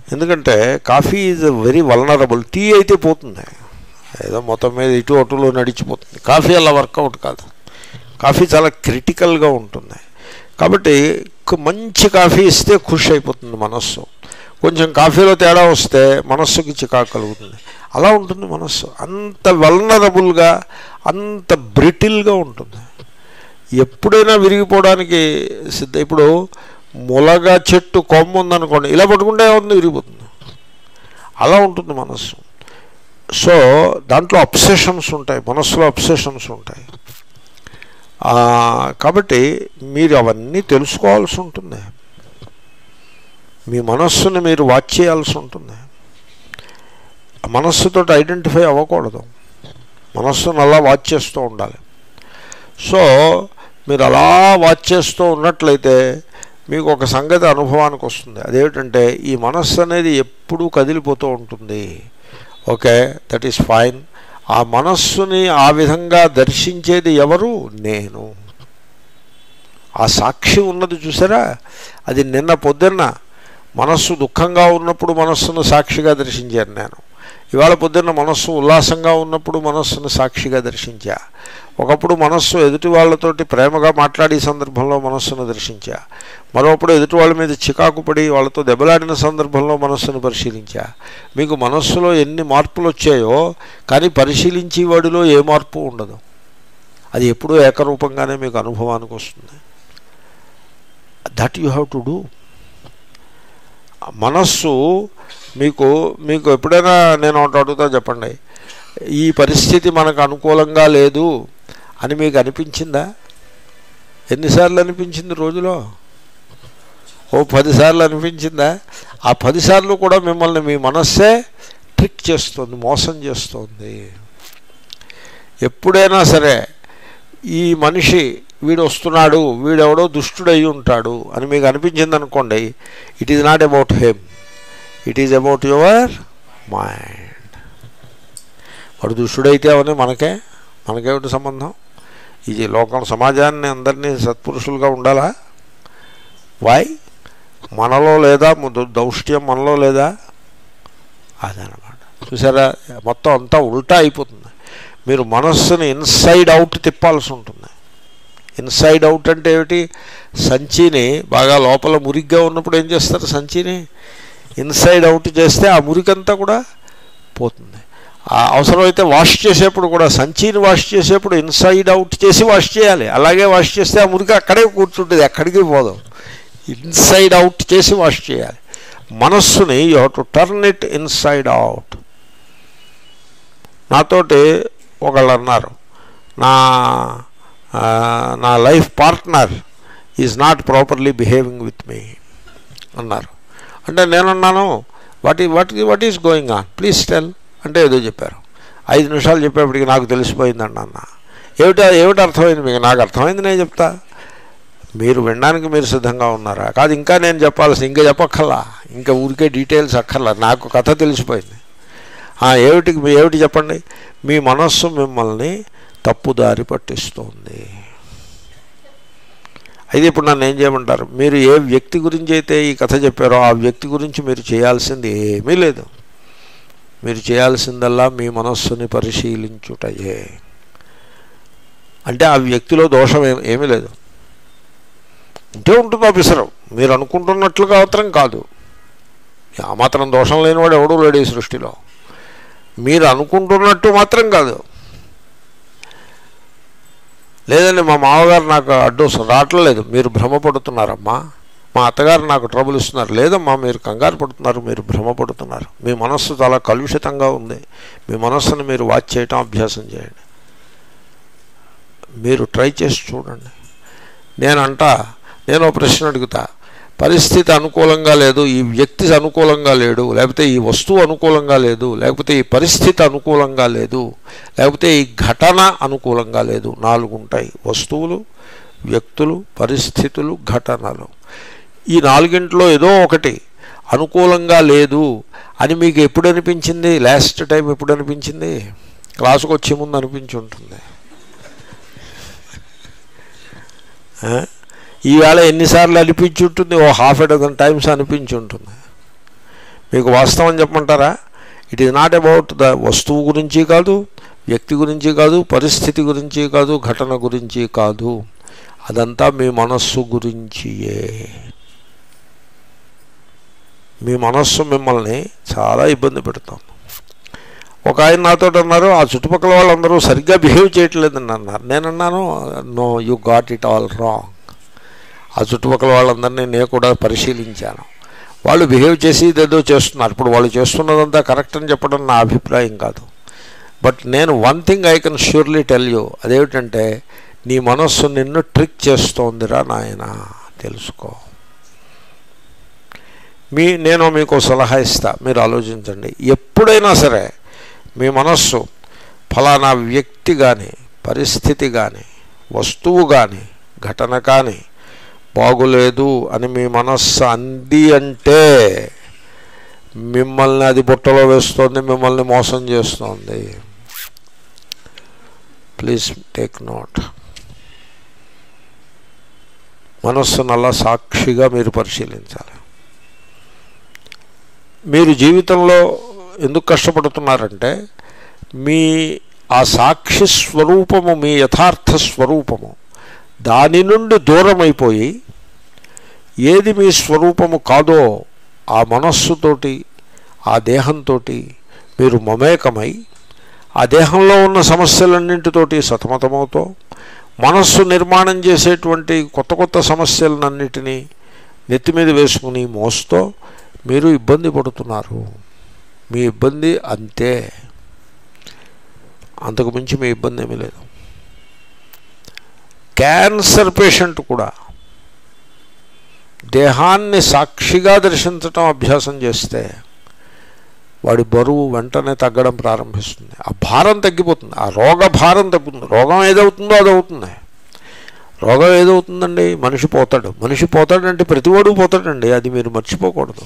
ఎందుకంటే coffee is very vulnerable tea అయితే పోతుంది ఏదో మొత్తం మీద ఇటు అటులో నడిచిపోతుంది కాఫీ అలా వర్కౌట్ కాదు కాఫీ చాలా క్రిటికల్గా ఉంటుంది కాబట్టి కు- మంచి కాఫీ ఇస్తే ఖుషి అయిపోతుంది మనస్సు కొంచెం కాఫీలో తేడా వస్తే మనస్సుకి చికాకు కలుగుతుంది అలా ఉంటుంది మనస్సు అంత వల్నరబుల్గా అంత బ్రిటిల్గా ఉంటుంది ఎప్పుడైనా విరిగిపోవడానికి సిద్ధ ఇప్పుడు ములగ చెట్టు కొమ్మ ఉందనుకోండి ఇలా పట్టుకుంటే ఏమవుతుంది విరిగిపోతుంది అలా ఉంటుంది మనస్సు సో దాంట్లో అబ్సెషన్స్ ఉంటాయి మనస్సులో అబ్సెషన్స్ ఉంటాయి ఆ, కాబట్టి మీరు అవన్నీ తెలుసుకోవాల్సి ఉంటుంది మీ మనస్సుని మీరు వాచ్ చేయాల్సి ఉంటుంది ఆ మనస్సుతో ఐడెంటిఫై అవ్వకూడదు మనస్సును అలా వాచ్ చేస్తూ ఉండాలి సో మీరు అలా వాచ్ చేస్తూ ఉన్నట్లయితే మీకు ఒక సంగతి అనుభవానికి వస్తుంది అదేమిటంటే ఈ మనస్సు అనేది ఎప్పుడూ కదిలిపోతూ ఉంటుంది ఓకే దట్ ఈస్ ఫైన్ ఆ మనస్సుని ఆ విధంగా దర్శించేది ఎవరు నేను ఆ సాక్షి ఉన్నది చూసారా అది నిన్న పొద్దున్న మనస్సు దుఃఖంగా ఉన్నప్పుడు మనస్సును సాక్షిగా దర్శించాను నేను ఇవాళ పొద్దున్న మనస్సు ఉల్లాసంగా ఉన్నప్పుడు మనస్సును సాక్షిగా దర్శించా ఒకప్పుడు మనస్సు ఎదుటి వాళ్ళతోటి ప్రేమగా మాట్లాడే సందర్భంలో మనస్సును దర్శించా మరొకప్పుడు ఎదుటి వాళ్ళ మీద చికాకు పడి వాళ్ళతో దెబ్బలాడిన సందర్భంలో మనస్సును పరిశీలించా మీకు మనస్సులో ఎన్ని మార్పులు వచ్చాయో కానీ పరిశీలించే వాడిలో ఏ మార్పు ఉండదు అది ఎప్పుడూ ఏకరూపంగానే మీకు అనుభవానికి వస్తుంది that you have to do మనస్సు మీకు మీకు ఎప్పుడైనా నేను ఒకటి అడుగుతా చెప్పండి ఈ పరిస్థితి మనకు అనుకూలంగా లేదు అని మీకు అనిపించిందా ఎన్నిసార్లు అనిపించింది రోజులో ఓ పదిసార్లు అనిపించిందా ఆ పదిసార్లు కూడా మిమ్మల్ని మీ మనస్సే ట్రిక్ చేస్తుంది మోసం చేస్తుంది ఎప్పుడైనా సరే ఈ మనిషి వీడు వస్తున్నాడు వీడెవడో దుష్టుడయి ఉంటాడు అని మీకు అనిపించింది అనుకోండి it is not about him it is about your mind వాడు దుష్టుడైతే అవని మనకే మనకేమిటి సంబంధం ఇది లోకం సమాజాన్ని అందరినీ సత్పురుషులుగా ఉండాలా వై మనలో లేదా ము- దౌష్ట్యం మనలో లేదా అదనమాట చూసారా మొత్తం అంతా ఉల్టా అయిపోతుంది మీరు మనస్సుని ఇన్సైడ్ అవుట్ తిప్పాల్సి ఉంటుంది ఇన్సైడ్ అవుట్ అంటే ఏమిటి సంచిని బాగా లోపల మురిగ్గా ఉన్నప్పుడు ఏం చేస్తారు సంచిని ఇన్సైడ్ అవుట్ చేస్తే ఆ మురికంతా కూడా పోతుంది ఆ అవసరమైతే వాష్ చేసేప్పుడు కూడా సంచిని వాష్ చేసేప్పుడు ఇన్సైడ్ అవుట్ చేసి వాష్ చేయాలి అలాగే వాష్ చేస్తే ఆ మురికి అక్కడే కూర్చుంటుంది ఎక్కడికి పోదాం ఇన్సైడ్ అవుట్ చేసి వాష్ చేయాలి మనస్సుని you have to turn it inside out నాతోటి ఒకళ్ళు అన్నారు నా ఆ, నా life partner is not properly behaving with me అన్నారు అంటే నేనున్నాను వాట్ ఈ what what is going on please tell అంటే ఏదో చెప్పారు ఐదు నిమిషాలు చెప్పేప్పటికి నాకు తెలిసిపోయిందండి అన్న ఏమిటి ఏమిటి అర్థమైంది మీకు నాకు అర్థమైంది నేను చెప్తా మీరు వినడానికి మీరు సిద్ధంగా ఉన్నారా కాదు ఇంకా నేను చెప్పాల్సి ఇంకా చెప్పక్కర్లా ఇంకా ఊరికే డీటెయిల్స్ అక్కర్లా నాకు కథ తెలిసిపోయింది ఆ, ఏమిటి మీ ఏమిటి చెప్పండి మీ మనస్సు మిమ్మల్ని తప్పుదారి పట్టిస్తోంది అయితే ఇప్పుడు నన్ను ఏం చేయమంటారు మీరు ఏ వ్యక్తి గురించి అయితే ఈ కథ చెప్పారో ఆ వ్యక్తి గురించి మీరు చేయాల్సింది ఏమీ లేదు మీరు చేయాల్సిందల్లా మీ మనస్సుని పరిశీలించుటయే అంటే ఆ వ్యక్తిలో దోషం ఏ- ఏమీ లేదు ఉంటే ఉంటుంది ఆఫీసరు మీరు అనుకుంటున్నట్లుగా మాత్రం కాదు ఆ మాత్రం దోషం లేనివాడు ఎవడూ లేడు ఈ సృష్టిలో మీరు అనుకుంటున్నట్టు మాత్రం కాదు లేదండి మా మామగారు నాకు అడ్డు రావట్లేదు మీరు భ్రమపడుతున్నారమ్మా మా అత్తగారు నాకు ట్రబుల్ ఇస్తున్నారు లేదమ్మా మీరు కంగారు పడుతున్నారు మీరు భ్రమపడుతున్నారు మీ మనస్సు చాలా కలుషితంగా ఉంది మీ మనస్సును మీరు వాచ్ చేయటం అభ్యాసం చేయండి మీరు ట్రై చేసి చూడండి నేనంట నేను ఒక ప్రశ్న అడుగుతా పరిస్థితి అనుకూలంగా లేదు ఈ వ్యక్తి అనుకూలంగా లేడు లేకపోతే ఈ వస్తువు అనుకూలంగా లేదు లేకపోతే ఈ పరిస్థితి అనుకూలంగా లేదు లేకపోతే ఈ ఘటన అనుకూలంగా లేదు నాలుగు ఉంటాయి వస్తువులు వ్యక్తులు పరిస్థితులు ఘటనలు ఈ నాలుగింట్లో ఏదో ఒకటి అనుకూలంగా లేదు అని మీకు ఎప్పుడు అనిపించింది లాస్ట్ టైం ఎప్పుడు అనిపించింది క్లాసుకు వచ్చే ముందు అనిపించి ఉంటుంది ఆ? ఈవేళ ఎన్నిసార్లు అనిపించి ఉంటుంది ఓ హాఫ్ ఎ డజన్ టైమ్స్ అనిపించి ఉంటుంది మీకు వాస్తవం చెప్పమంటారా it is not about the వస్తువు గురించి కాదు వ్యక్తి గురించి కాదు పరిస్థితి గురించి కాదు ఘటన గురించి కాదు అదంతా మీ మనస్సు గురించియే మీ మనస్సు మిమ్మల్ని చాలా ఇబ్బంది పెడుతుంది ఒక ఆయన నాతో అన్నారు ఆ చుట్టుపక్కల వాళ్ళందరూ సరిగ్గా బిహేవ్ చేయట్లేదని అన్నారు నేనన్నాను no you got it all wrong ఆ చుట్టుపక్కల వాళ్ళందరినీ నేను కూడా పరిశీలించాను వాళ్ళు బిహేవ్ చేసి ఇదేదో చేస్తున్నారు ఇప్పుడు వాళ్ళు చేస్తున్నదంతా కరెక్ట్ అని చెప్పడం నా అభిప్రాయం కాదు బట్ నేను one thing I can surely tell you అదేమిటంటే నీ మనస్సు నిన్ను ట్రిక్ చేస్తోందిరా నాయన తెలుసుకో మీ నేను మీకు సలహా ఇస్తా మీరు ఆలోచించండి ఎప్పుడైనా సరే మీ మనస్సు ఫలానా వ్యక్తి కానీ పరిస్థితి కానీ వస్తువు కానీ ఘటన కానీ బాగులేదు అని మీ మనస్సు అంది అంటే మిమ్మల్ని అది బుట్టలో వేస్తోంది మిమ్మల్ని మోసం చేస్తోంది ప్లీజ్ టేక్ నోట్ మనస్సును అలా సాక్షిగా మీరు పరిశీలించాలి మీరు జీవితంలో ఎందుకు కష్టపడుతున్నారంటే మీ ఆ సాక్షి స్వరూపము మీ యథార్థ స్వరూపము దాని నుండి దూరం అయిపోయి ఏది మీ స్వరూపము కాదో ఆ మనస్సుతోటి ఆ దేహంతో మీరు మమేకమై ఆ దేహంలో ఉన్న సమస్యలన్నింటితోటి సతమతమవుతూ మనస్సు నిర్మాణం చేసేటువంటి కొత్త కొత్త సమస్యలన్నింటినీ నెత్తి మీద వేసుకుని మోస్తూ మీరు ఇబ్బంది పడుతున్నారు మీ ఇబ్బంది అంతే అంతకు మించి మీ ఇబ్బంది ఏమీ లేదు క్యాన్సర్ పేషెంట్ కూడా దేహాన్ని సాక్షిగా దర్శించటం అభ్యాసం చేస్తే వాడి బరువు వెంటనే తగ్గడం ప్రారంభిస్తుంది ఆ భారం తగ్గిపోతుంది ఆ రోగ భారం తగ్గుతుంది రోగం ఏదవుతుందో అది అవుతుంది రోగం ఏదవుతుందండి మనిషి పోతాడు మనిషి పోతాడంటే ప్రతివాడు పోతాడండి అది మీరు మర్చిపోకూడదు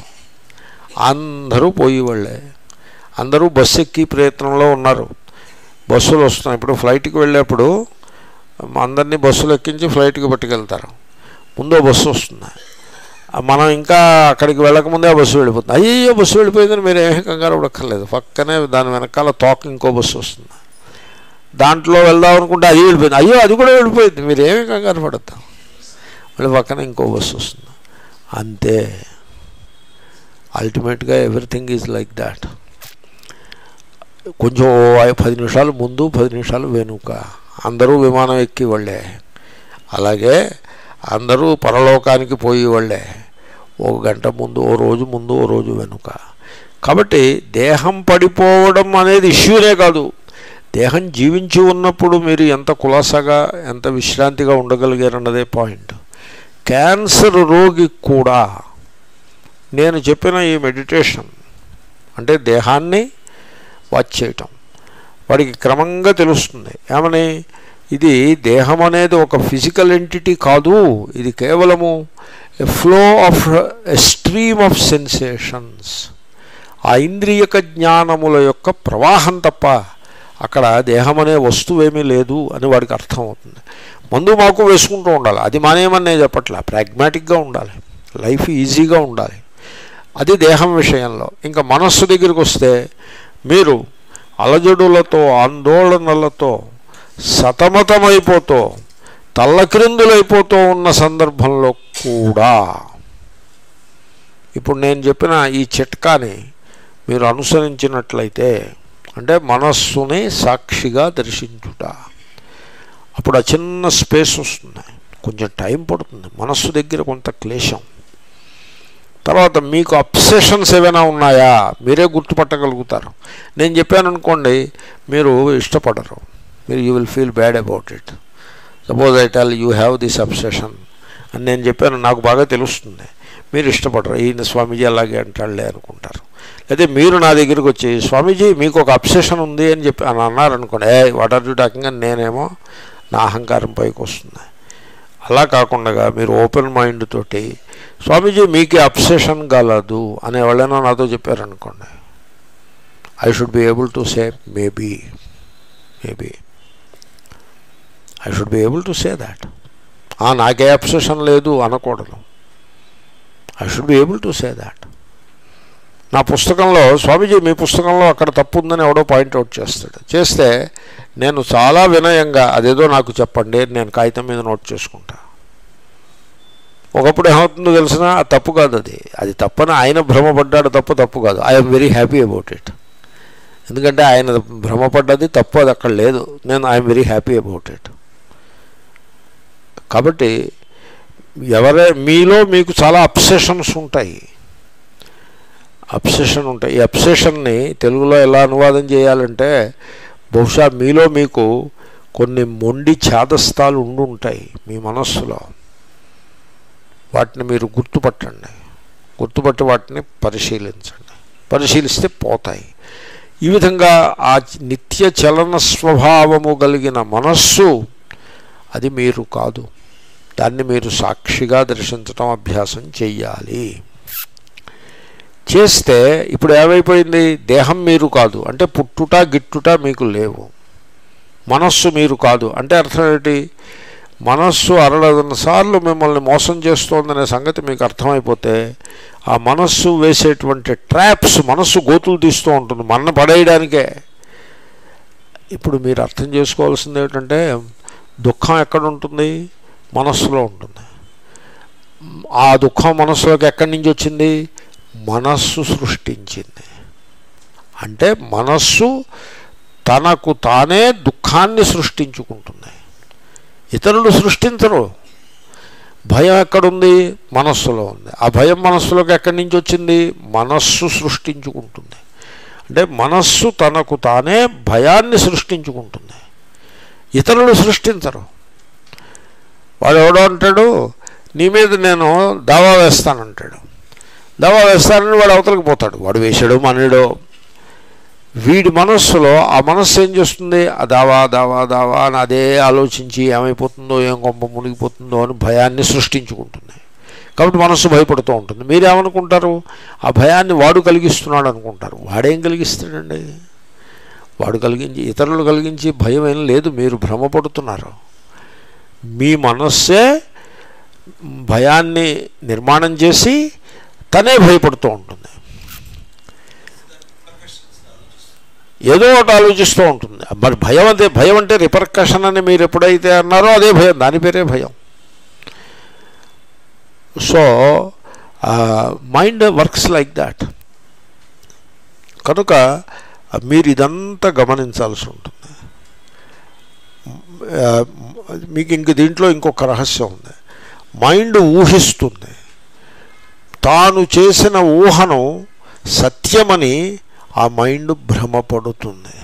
అందరూ పోయేవాళ్ళే అందరూ బస్సు ఎక్కి ప్రయత్నంలో ఉన్నారు బస్సులు వస్తున్నాయి ఇప్పుడు ఫ్లైట్కి వెళ్ళేప్పుడు అందరినీ బస్సులు ఎక్కించి ఫ్లైట్కి పట్టుకెళ్తారు ముందో బస్సు వస్తుంది మనం ఇంకా అక్కడికి వెళ్ళకముందే ఆ బస్సు వెళ్ళిపోతుంది అయ్యో బస్సు వెళ్ళిపోయిందని మీరు ఏమీ కంగారు పడక్కర్లేదు పక్కనే దాని వెనకాల తోక ఇంకో బస్సు వస్తుంది దాంట్లో వెళ్దాం అనుకుంటే అది వెళ్ళిపోయింది అయ్యో అది కూడా వెళ్ళిపోయింది మీరు ఏమీ కంగారు పడతాం మళ్ళీ పక్కన ఇంకో బస్సు వస్తుంది అంతే అల్టిమేట్గా ఎవ్రీథింగ్ ఈజ్ లైక్ దాట్ కొంచెం పది నిమిషాలు ముందు పది నిమిషాలు వెనుక అందరూ విమానం ఎక్కి వాళ్ళే అలాగే అందరూ పరలోకానికి పోయి వాళ్ళే ఓ గంట ముందు ఓ రోజు ముందు ఓ రోజు వెనుక కాబట్టి దేహం పడిపోవడం అనేది ఇష్యూనే కాదు దేహం జీవించి ఉన్నప్పుడు మీరు ఎంత కులాసగా ఎంత విశ్రాంతిగా ఉండగలిగారన్నదే పాయింట్ క్యాన్సర్ రోగి కూడా నేను చెప్పిన ఈ మెడిటేషన్ అంటే దేహాన్ని వాచ్ చేయటం వాడికి క్రమంగా తెలుస్తుంది ఏమని ఇది దేహం అనేది ఒక ఫిజికల్ ఎంటిటీ కాదు ఇది కేవలము a flow of a stream of sensations ఆ ఇంద్రియక జ్ఞానముల యొక్క ప్రవాహం తప్ప అక్కడ దేహం అనే వస్తువేమీ లేదు అని వాడికి అర్థమవుతుంది మందు మాకు వేసుకుంటూ ఉండాలి అది మానేయమని నేను చెప్పట్లా ప్రాగ్మాటిక్గా ఉండాలి లైఫ్ ఈజీగా ఉండాలి అది దేహం విషయంలో ఇంకా మనస్సు దగ్గరికి వస్తే మీరు అలజడులతో ఆందోళనలతో సతమతమైపోతూ తల్లక్రిందులైపోతూ ఉన్న సందర్భంలో కూడా ఇప్పుడు నేను చెప్పిన ఈ చిట్కాని మీరు అనుసరించినట్లయితే అంటే మనస్సుని సాక్షిగా దర్శించుట అప్పుడు ఆ చిన్న స్పేస్ వస్తుంది కొంచెం టైం పడుతుంది మనస్సు దగ్గర కొంత క్లేశం తర్వాత మీకు అప్సెషన్స్ ఏమైనా ఉన్నాయా మీరే గుర్తుపట్టగలుగుతారు నేను చెప్పాను అనుకోండి మీరు ఇష్టపడరు మీరు you will feel bad about it suppose I tell you have this obsession అని నేను చెప్పాను నాకు బాగా తెలుస్తుంది మీరు ఇష్టపడరు ఈయన స్వామీజీ అలాగే అంటాడులే అనుకుంటారు అయితే మీరు నా దగ్గరికి వచ్చి స్వామీజీ మీకు ఒక అప్సెషన్ ఉంది అని చెప్పి అని అన్నారనుకోండి ఏ వాట్ ఆర్ యూ టాకింగ్ అని నేనేమో నా అహంకారం పైకి వస్తుంది అలా కాకుండా మీరు ఓపెన్ మైండ్ తోటి స్వామీజీ మీకే అప్సెషన్ గలదు అని ఎవరైనా నాతో చెప్పారనుకోండి I should be able to say maybe maybe I should be able to say that నాకే అప్సెషన్ లేదు అనకూడదు I should be able to say that నా పుస్తకంలో స్వామీజీ మీ పుస్తకంలో అక్కడ తప్పు ఉందని ఎవడో పాయింట్అవుట్ చేస్తాడు చేస్తే నేను చాలా వినయంగా అదేదో నాకు చెప్పండి అని నేను కాగితం మీద నోట్ చేసుకుంటా ఒకప్పుడు ఏమవుతుందో తెలిసిన తప్పు కాదు అది అది తప్పని ఆయన భ్రమపడ్డాడు తప్పు తప్పు కాదు I'm very happy about it ఎందుకంటే ఆయన భ్రమపడ్డది తప్పు అది అక్కడ లేదు నేను I'm very happy about it కాబట్టి ఎవరే మీలో మీకు చాలా అప్సెషన్స్ ఉంటాయి అప్సెషన్ ఉంటాయి ఈ అప్సెషన్ని తెలుగులో ఎలా అనువాదం చేయాలంటే బహుశా మీలో మీకు కొన్ని మొండి ఛాదస్తాలు ఉండి ఉంటాయి మీ మనస్సులో వాటిని మీరు గుర్తుపట్టండి గుర్తుపట్టి వాటిని పరిశీలించండి పరిశీలిస్తే పోతాయి ఈ విధంగా ఆ నిత్య చలన స్వభావము కలిగిన మనస్సు అది మీరు కాదు దాన్ని మీరు సాక్షిగా దర్శించటం అభ్యాసం చెయ్యాలి చేస్తే ఇప్పుడు ఏమైపోయింది దేహం మీరు కాదు అంటే పుట్టుట గిట్టుట మీకు లేవు మనస్సు మీరు కాదు అంటే అర్థం ఏంటి మనస్సు అరడదన సార్లు మిమ్మల్ని మోసం చేస్తోందనే సంగతి మీకు అర్థమైపోతే ఆ మనస్సు వేసేటువంటి ట్రాప్స్ మనస్సు గోతులు తీస్తూ ఉంటుంది మన్న పడేయడానికే ఇప్పుడు మీరు అర్థం చేసుకోవాల్సింది ఏమిటంటే దుఃఖం ఎక్కడ ఉంటుంది మనస్సులో ఉంటుంది ఆ దుఃఖం మనస్సులోకి ఎక్కడి నుంచి వచ్చింది మనస్సు సృష్టించింది అంటే మనస్సు తనకు తానే దుఃఖాన్ని సృష్టించుకుంటుంది ఇతరులు సృష్టించరు భయం ఎక్కడుంది మనస్సులో ఉంది ఆ భయం మనస్సులోకి ఎక్కడి నుంచి వచ్చింది మనస్సు సృష్టించుకుంటుంది అంటే మనస్సు తనకు తానే భయాన్ని సృష్టించుకుంటుంది ఇతరులు సృష్టించరు వాడు ఎవడో అంటాడు నీ మీద నేను దావా వేస్తానంటాడు దావా వేస్తానని వాడు అవతలకి పోతాడు వాడు వేసాడు మనడో వీడి మనస్సులో ఆ మనస్సు ఏం చేస్తుంది ఆ దావా దావా దావా అని అదే ఆలోచించి ఏమైపోతుందో ఏం గొప్ప మునిగిపోతుందో అని భయాన్ని సృష్టించుకుంటుంది కాబట్టి మనస్సు భయపడుతూ ఉంటుంది మీరేమనుకుంటారు ఆ భయాన్ని వాడు కలిగిస్తున్నాడు అనుకుంటారు వాడేం కలిగిస్తాడండి వాడు కలిగించి ఇతరులు కలిగించి భయం ఏం లేదు మీరు భ్రమపడుతున్నారు మీ మనస్సే భయాన్ని నిర్మాణం చేసి తనే భయపడుతూ ఉంటుంది ఏదో ఒకటి ఆలోచిస్తూ ఉంటుంది మరి భయం అంటే భయం అంటే రిపర్కషన్ అని మీరు ఎప్పుడైతే అన్నారో అదే భయం దాని పేరే భయం so mind works like that కనుక మీరు ఇదంతా గమనించాల్సి ఉంటుంది మీకు ఇంక దీంట్లో ఇంకొక రహస్యం ఉంది మైండ్ ఊహిస్తుంది తాను చేసిన ఊహను సత్యమని ఆ మైండ్ భ్రమపడుతుంది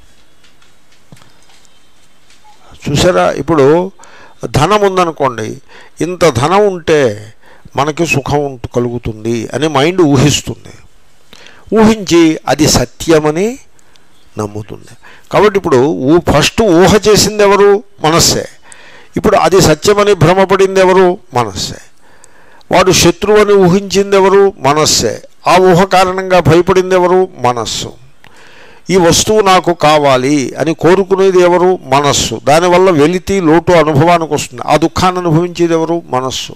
చూసారా ఇప్పుడు ధనం ఉందనుకోండి ఇంత ధనం ఉంటే మనకి సుఖం కలుగుతుంది అని మైండ్ ఊహిస్తుంది ఊహించి అది సత్యమని నమ్ముతుంది కాబట్టి ఇప్పుడు ఊ ఫస్ట్ ఊహ చేసింది ఎవరు మనస్సే ఇప్పుడు అది సత్యమని భ్రమపడింది ఎవరు మనస్సే వాడు శత్రువు అని ఊహించింది ఎవరు మనస్సే ఆ ఊహ కారణంగా భయపడింది ఎవరు మనస్సు ఈ వస్తువు నాకు కావాలి అని కోరుకునేది ఎవరు మనస్సు దానివల్ల వెలితి లోటు అనుభవానికి వస్తుంది ఆ దుఃఖాన్ని అనుభవించేది ఎవరు మనస్సు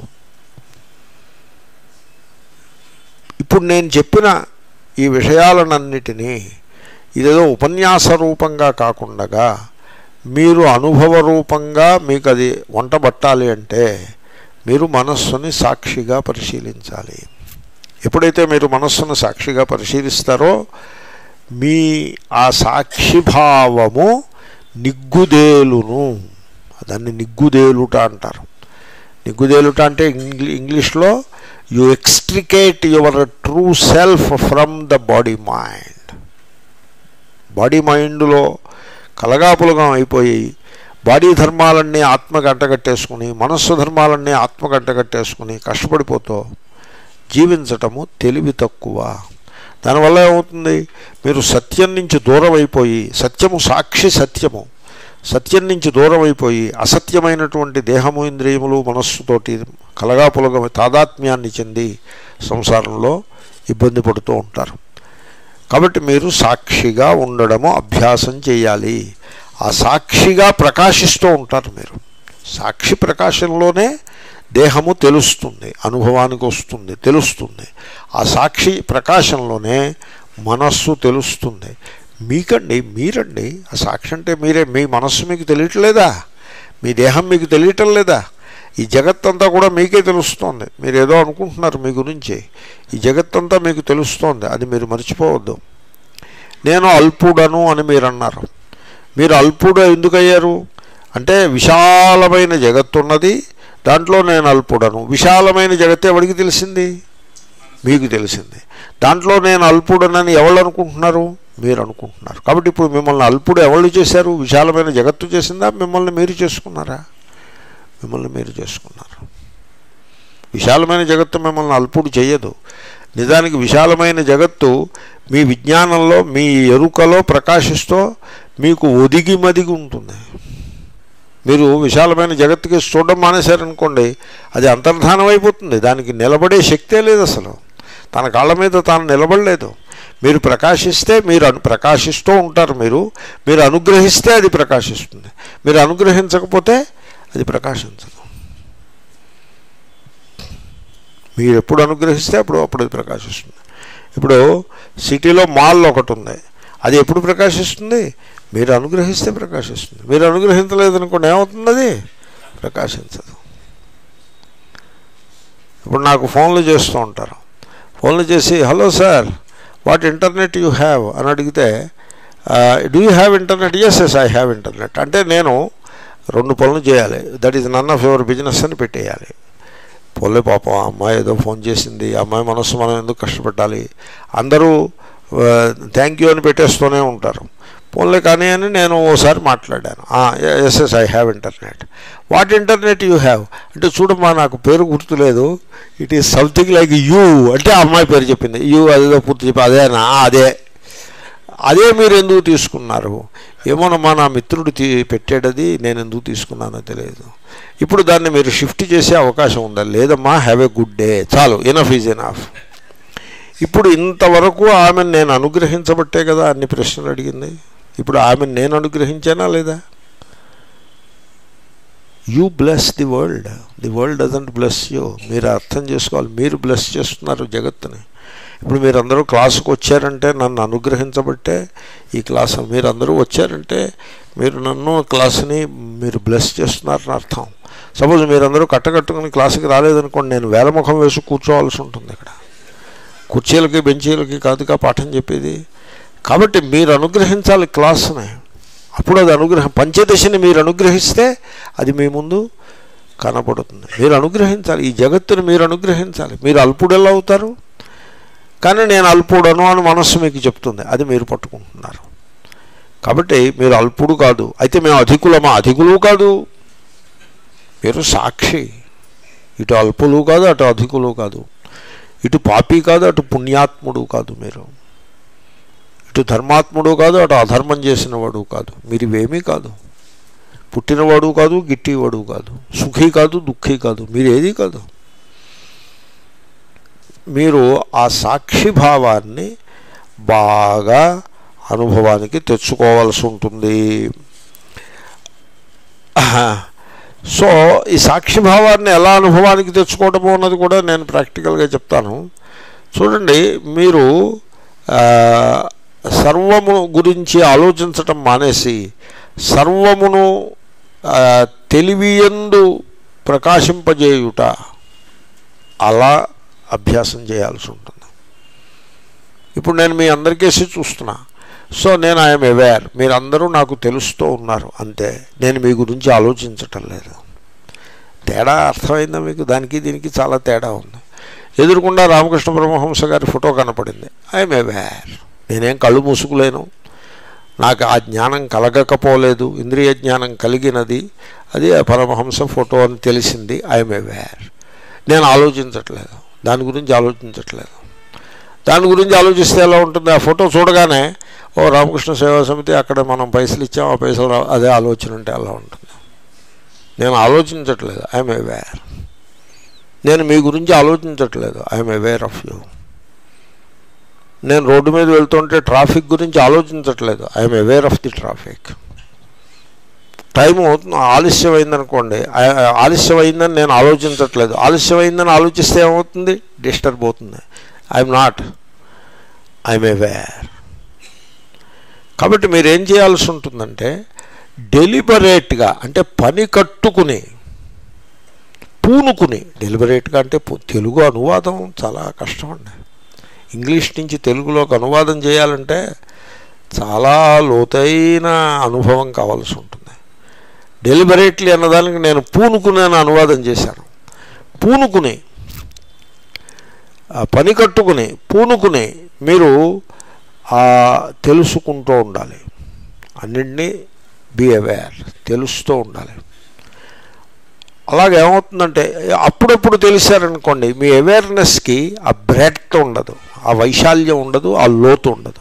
ఇప్పుడు నేను చెప్పిన ఈ విషయాలనన్నిటినీ ఇదేదో ఉపన్యాస రూపంగా కాకుండా మీరు అనుభవ రూపంగా మీకు అది వంట పట్టాలి అంటే మీరు మనస్సుని సాక్షిగా పరిశీలించాలి ఎప్పుడైతే మీరు మనస్సును సాక్షిగా పరిశీలిస్తారో మీ ఆ సాక్షిభావము నిగ్గుదేలును దాన్ని నిగ్గుదేలుట అంటారు నిగ్గుదేలుట అంటే ఇంగ్లీ ఇంగ్లీష్లో you extricate your true self from the body mind body మైండ్లో కలగాపులగం అయిపోయి బాడీ ధర్మాలన్నీ ఆత్మ గంటగట్టేసుకుని మనస్సు ధర్మాలన్నీ ఆత్మ గంటగట్టేసుకుని కష్టపడిపోతూ జీవించటము తెలివి తక్కువ దానివల్ల ఏమవుతుంది మీరు సత్యం నుంచి దూరం అయిపోయి సత్యము సాక్షి సత్యము సత్యం నుంచి దూరం అయిపోయి అసత్యమైనటువంటి దేహము ఇంద్రియములు మనస్సుతోటి కలగాపులగ తాదాత్మ్యాన్ని చెంది సంసారంలో ఇబ్బంది పడుతూ ఉంటారు కాబట్టి మీరు సాక్షిగా ఉండడము అభ్యాసం చేయాలి ఆ సాక్షిగా ప్రకాశిస్తూ ఉంటారు మీరు సాక్షి ప్రకాశంలోనే దేహము తెలుస్తుంది అనుభవానికి వస్తుంది తెలుస్తుంది ఆ సాక్షి ప్రకాశంలోనే మనస్సు తెలుస్తుంది మీకండి మీరండి ఆ సాక్షి అంటే మీరే మీ మనస్సు మీకు తెలియట్లేదా మీ దేహం మీకు తెలియటం లేదా ఈ జగత్తంతా కూడా మీకే తెలుస్తోంది మీరు ఏదో అనుకుంటున్నారు మీ గురించి ఈ జగత్తంతా మీకు తెలుస్తోంది అది మీరు మర్చిపోవద్దు నేను అల్పుడను అని మీరు అన్నారు మీరు అల్పుడు ఎందుకు అయ్యారు అంటే విశాలమైన జగత్తు ఉన్నది దాంట్లో నేను అల్పుడను విశాలమైన జగత్తు ఎవరికి తెలిసింది మీకు తెలిసింది దాంట్లో నేను అల్పుడనని ఎవరు అనుకుంటున్నారు మీరు అనుకుంటున్నారు కాబట్టి ఇప్పుడు మిమ్మల్ని అల్పుడు ఎవరు చేశారు విశాలమైన జగత్తు చేసిందా మిమ్మల్ని మీరు చేసుకున్నారా మిమ్మల్ని మీరు చేసుకున్నారు విశాలమైన జగత్తు మిమ్మల్ని అల్పుడు చేయదు నిజానికి విశాలమైన జగత్తు మీ విజ్ఞానంలో మీ ఎరుకలో ప్రకాశిస్తూ మీకు ఒదిగి మదిగి ఉంటుంది మీరు విశాలమైన జగత్తుకి చూడడం మానేశారనుకోండి అది అంతర్ధానం అయిపోతుంది దానికి నిలబడే శక్తే లేదు అసలు తన కాళ్ళ మీద తాను నిలబడలేదు మీరు ప్రకాశిస్తే మీరు అను ప్రకాశిస్తూ ఉంటారు మీరు మీరు అనుగ్రహిస్తే అది ప్రకాశిస్తుంది మీరు అనుగ్రహించకపోతే అది ప్రకాశించదు మీరు ఎప్పుడు అనుగ్రహిస్తే అప్పుడు అప్పుడు అది ప్రకాశిస్తుంది ఇప్పుడు సిటీలో మాల్ ఒకటి ఉంది అది ఎప్పుడు ప్రకాశిస్తుంది మీరు అనుగ్రహిస్తే ప్రకాశిస్తుంది మీరు అనుగ్రహించలేదు అనుకోండి ఏమవుతుంది అది ప్రకాశించదు ఇప్పుడు నాకు ఫోన్లు చేస్తూ ఉంటారు ఫోన్లు చేసి hello sir what internet you have అని అడిగితే do you have internet yes yes I have internet అంటే నేను రెండు పనులు చేయాలి that is none of your business అని పెట్టేయాలి పోలే పాపం ఆ అమ్మాయి ఏదో ఫోన్ చేసింది ఆ అమ్మాయి మనసు మనం ఎందుకు కష్టపెట్టాలి అందరూ థ్యాంక్ యూ అని పెట్టేస్తూనే ఉంటారు పోన్లే కానీ అని నేను ఓసారి మాట్లాడాను yes yes I have internet what internet you have అంటే చూడమ్మా నాకు పేరు గుర్తులేదు it is something like you అంటే ఆ అమ్మాయి పేరు చెప్పింది యూ అదేదో పూర్తి చెప్పి అదేనా అదే అదే మీరు ఎందుకు తీసుకున్నారు ఏమోనమ్మా నా మిత్రుడు తీ పెట్టాడది నేను ఎందుకు తీసుకున్నానో తెలియదు ఇప్పుడు దాన్ని మీరు షిఫ్ట్ చేసే అవకాశం ఉందా లేదమ్మా హ్యావ్ ఏ గుడ్ డే చాలు ఇనఫ్ ఈజ్ ఇనఫ్ ఇప్పుడు ఇంతవరకు ఆమెను నేను అనుగ్రహించబట్టే కదా అన్ని ప్రశ్నలు అడిగింది ఇప్పుడు ఆమెను నేను అనుగ్రహించానా లేదా you bless the world the world doesn't bless you మీరు అర్థం చేసుకోవాలి మీరు బ్లెస్ చేస్తున్నారు జగత్తుని ఇప్పుడు మీరందరూ క్లాసుకు వచ్చారంటే నన్ను అనుగ్రహించబట్టే ఈ క్లాసు మీరందరూ వచ్చారంటే మీరు నన్ను క్లాసుని మీరు బ్లెస్ చేస్తున్నారని అర్థం సపోజ్ మీరందరూ కట్టకట్టుకుని క్లాసుకి రాలేదనుకోండి నేను వేలముఖం వేసి కూర్చోవాల్సి ఉంటుంది ఇక్కడ కుర్చీలకి బెంచీలకి కాదుగా పాఠం చెప్పేది కాబట్టి మీరు అనుగ్రహించాలి క్లాస్ని అప్పుడు అది అనుగ్రహం పంచదశని మీరు అనుగ్రహిస్తే అది మీ ముందు కనపడుతుంది మీరు అనుగ్రహించాలి ఈ జగత్తుని మీరు అనుగ్రహించాలి మీరు అల్పుడు ఎలా అవుతారు కానీ నేను అల్పుడను అని మనస్సు మీకు చెప్తుంది అది మీరు పట్టుకుంటున్నారు కాబట్టి మీరు అల్పుడు కాదు అయితే మేము అధికులమా అధికులు కాదు మీరు సాక్షి ఇటు అల్పులు కాదు అటు అధికులు కాదు ఇటు పాపి కాదు అటు పుణ్యాత్ముడు కాదు మీరు ఇటు ధర్మాత్ముడు కాదు అటు అధర్మం చేసిన వాడు కాదు మీరు ఇవేమీ కాదు పుట్టినవాడు కాదు గిట్టివాడు కాదు సుఖీ కాదు దుఃఖీ కాదు మీరు ఏది కాదు మీరు ఆ సాక్షి భావాన్ని బాగా అనుభవానికి తెచ్చుకోవాల్సి ఉంటుంది సో ఈ సాక్షి భావాన్ని ఎలా అనుభవానికి తెచ్చుకోవడము అన్నది కూడా నేను ప్రాక్టికల్గా చెప్తాను చూడండి మీరు సర్వము గురించి ఆలోచించటం మానేసి సర్వమును తెలివియందు ప్రకాశింపజేయుట అలా అభ్యాసం చేయాల్సి ఉంటుంది ఇప్పుడు నేను మీ అందరికేసి చూస్తున్నా సో నేను ఐఎమ్ అవేర్ మీరందరూ నాకు తెలుస్తూ ఉన్నారు అంతే నేను మీ గురించి ఆలోచించటం లేదు తేడా అర్థమైందా మీకు దానికి దీనికి చాలా తేడా ఉంది ఎదురుకుండా రామకృష్ణ పరమహంస గారి ఫోటో కనపడింది ఐఎమ్ అవేర్ నేనేం కళ్ళు మూసుకులేను నాకు ఆ జ్ఞానం కలగకపోలేదు ఇంద్రియ జ్ఞానం కలిగినది అది ఆ పరమహంస ఫోటో అని తెలిసింది ఐఎమ్ అవేర్ నేను ఆలోచించట్లేదు దాని గురించి ఆలోచించట్లేదు దాని గురించి ఆలోచిస్తే ఎలా ఉంటుంది ఆ ఫోటో చూడగానే ఓ రామకృష్ణ సేవా సమితి అక్కడ మనం పైసలు ఇచ్చాం ఆ పైసలు రా అదే ఆలోచన ఉంటే అలా ఉంటుంది నేను ఆలోచించట్లేదు ఐఎమ్ అవేర్ నేను మీ గురించి ఆలోచించట్లేదు ఐఎమ్ అవేర్ ఆఫ్ యూ నేను రోడ్డు మీద వెళ్తుంటే ట్రాఫిక్ గురించి ఆలోచించట్లేదు I'm aware of the traffic time అవుతుంది ఆలస్యం అయిందనుకోండి ఆ- ఆలస్యం అయిందని నేను ఆలోచించట్లేదు ఆలస్యం అయిందని ఆలోచిస్తే ఏమవుతుంది డిస్టర్బ్ అవుతుంది ఐఎమ్ నాట్ ఐఎమ్ అవేర్ కాబట్టి మీరు ఏం చేయాల్సి ఉంటుందంటే డెలిబరేట్గా అంటే పని కట్టుకుని పూనుకుని డెలిబరేట్గా అంటే పు- తెలుగు అనువాదం చాలా కష్టం అండి ఇంగ్లీష్ నుంచి తెలుగులోకి అనువాదం చేయాలంటే చాలా లోతైన అనుభవం కావాల్సి ఉంటుంది డెలిబరేట్లీ అన్నదానికి నేను పూనుకుని అని అనువాదం చేశాను పూనుకుని ఆ పని కట్టుకుని పూనుకుని మీరు ఆ తెలుసుకుంటూ ఉండాలి అన్నింటినీ బీ అవేర్ తెలుస్తూ ఉండాలి అలాగే ఏమవుతుందంటే అప్పుడప్పుడు తెలిసారనుకోండి మీ అవేర్నెస్కి ఆ బ్రెడ్త్ ఉండదు ఆ వైశాల్యం ఉండదు ఆ లోతు ఉండదు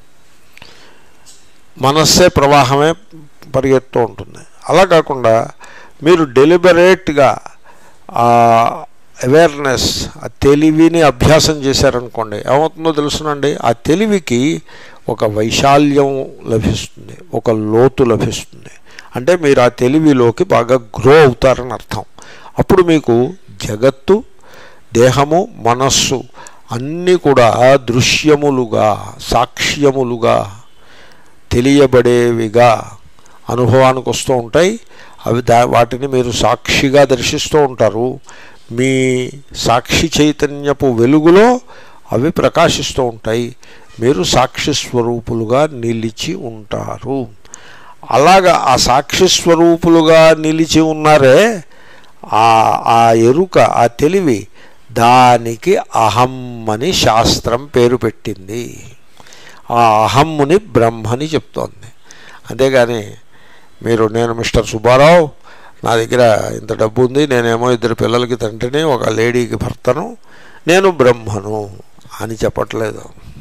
మనస్సే ప్రవాహమే పరిగెత్తూ ఉంటుంది అలా కాకుండా మీరు డెలిబరేట్గా ఆ అవేర్నెస్ ఆ తెలివిని అభ్యాసం చేశారనుకోండి ఏమవుతుందో తెలుసునండి ఆ తెలివికి ఒక వైశాల్యం లభిస్తుంది ఒక లోతు లభిస్తుంది అంటే మీరు ఆ తెలివిలోకి బాగా గ్రో అవుతారని అర్థం అప్పుడు మీకు జగత్తు దేహము మనస్సు అన్నీ కూడా దృశ్యములుగా సాక్ష్యములుగా తెలియబడేవిగా అనుభవానికి వస్తూ ఉంటాయి అవి దా వాటిని మీరు సాక్షిగా దర్శిస్తూ ఉంటారు మీ సాక్షి చైతన్యపు వెలుగులో అవి ప్రకాశిస్తూ ఉంటాయి మీరు సాక్షి స్వరూపులుగా నిలిచి ఉంటారు అలాగా ఆ సాక్షి స్వరూపులుగా నిలిచి ఉన్నారే ఆ ఆ ఎరుక ఆ తెలివి దానికి అహం అని శాస్త్రం పేరు పెట్టింది ఆ అహమ్ముని బ్రహ్మని చెప్తోంది అంతేగాని మీరు నేను మిస్టర్ సుబ్బారావు నా దగ్గర ఇంత డబ్బు ఉంది నేనేమో ఇద్దరు పిల్లలకి తండ్రిని ఒక లేడీకి భర్తను నేను బ్రహ్మను అని చెప్పట్లేదు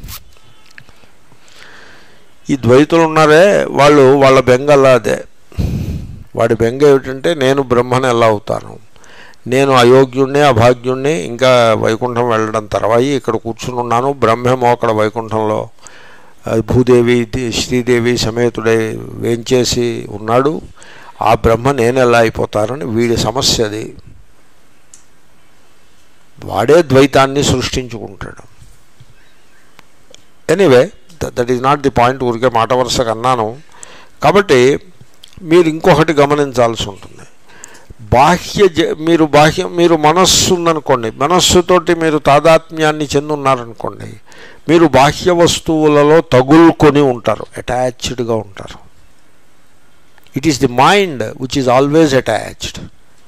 ఈ ద్వైతులు ఉన్నారే వాళ్ళు వాళ్ళ బెంగ అలా అదే వాడి బెంగ ఏమిటంటే నేను బ్రహ్మని ఎలా అవుతాను నేను అయోగ్యుణ్ణి అభాగ్యుణ్ణి ఇంకా వైకుంఠం వెళ్ళడం తర్వాయి ఇక్కడ కూర్చుని ఉన్నాను బ్రహ్మేమో అక్కడ వైకుంఠంలో ఆ, భూదేవి ది- శ్రీదేవి సమేతుడై వేంచేసి ఉన్నాడు ఆ బ్రహ్మ నేను ఎలా అయిపోతానని వీడి సమస్య అది వాడే ద్వైతాన్ని సృష్టించుకుంటాడు anyway that is not the point ఊరికే మాట వరుసగా అన్నాను కాబట్టి మీరు ఇంకొకటి గమనించాల్సి ఉంటుంది బాహ్య జ మీరు బాహ్యం మీరు మనస్సు ఉందనుకోండి మనస్సుతోటి మీరు తాదాత్మ్యాన్ని చెందున్నారనుకోండి మీరు బాహ్య వస్తువులలో తగులుకొని ఉంటారు అటాచ్డ్గా ఉంటారు it is the mind which is always attached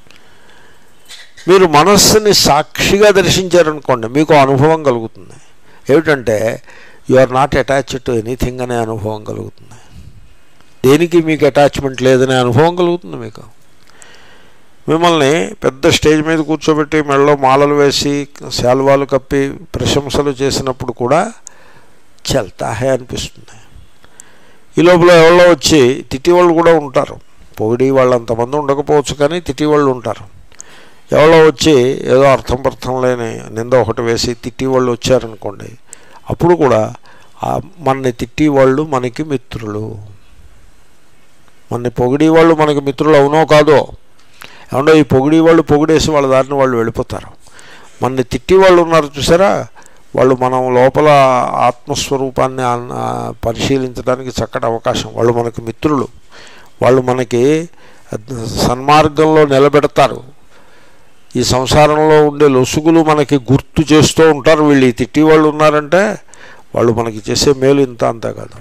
మీరు మనస్సుని సాక్షిగా దర్శించారనుకోండి మీకు ఆ అనుభవం కలుగుతుంది ఏమిటంటే you are not attached to anything అనే అనుభవం కలుగుతుంది దేనికి మీకు అటాచ్మెంట్ లేదనే అనుభవం కలుగుతుంది మీకు మిమ్మల్ని పెద్ద స్టేజ్ మీద కూర్చోబెట్టి మెడలో మాలలు వేసి శాల్వాలు కప్పి ప్రశంసలు చేసినప్పుడు కూడా చల్తాహే అనిపిస్తుంది ఈ లోపల ఎవరో వచ్చి తిట్టి వాళ్ళు కూడా ఉంటారు పొగిడి వాళ్ళు అంతమంది ఉండకపోవచ్చు కానీ తిట్టి వాళ్ళు ఉంటారు ఎవరో వచ్చి ఏదో అర్థం పర్థం లేని నింద ఒకటి వేసి తిట్టి వాళ్ళు వచ్చారనుకోండి అప్పుడు కూడా ఆ మనని తిట్టి వాళ్ళు మనకి మిత్రులు మనని పొగిడి వాళ్ళు మనకి మిత్రులు అవునో కాదో ఏమన్నా ఈ పొగిడి వాళ్ళు పొగిడేసి వాళ్ళ దారిని వాళ్ళు వెళ్ళిపోతారు మనని తిట్టి వాళ్ళు ఉన్నారు చూసారా వాళ్ళు మనం లోపల ఆత్మస్వరూపాన్ని అన్- ఆ, పరిశీలించడానికి చక్కటి అవకాశం వాళ్ళు మనకి మిత్రులు వాళ్ళు మనకి సన్మార్గంలో నిలబెడతారు ఈ సంసారంలో ఉండే లొసుగులు మనకి గుర్తు చేస్తూ ఉంటారు వీళ్ళు ఈ తిట్టి వాళ్ళు ఉన్నారంటే వాళ్ళు మనకి చేసే మేలు ఇంత అంతా కాదు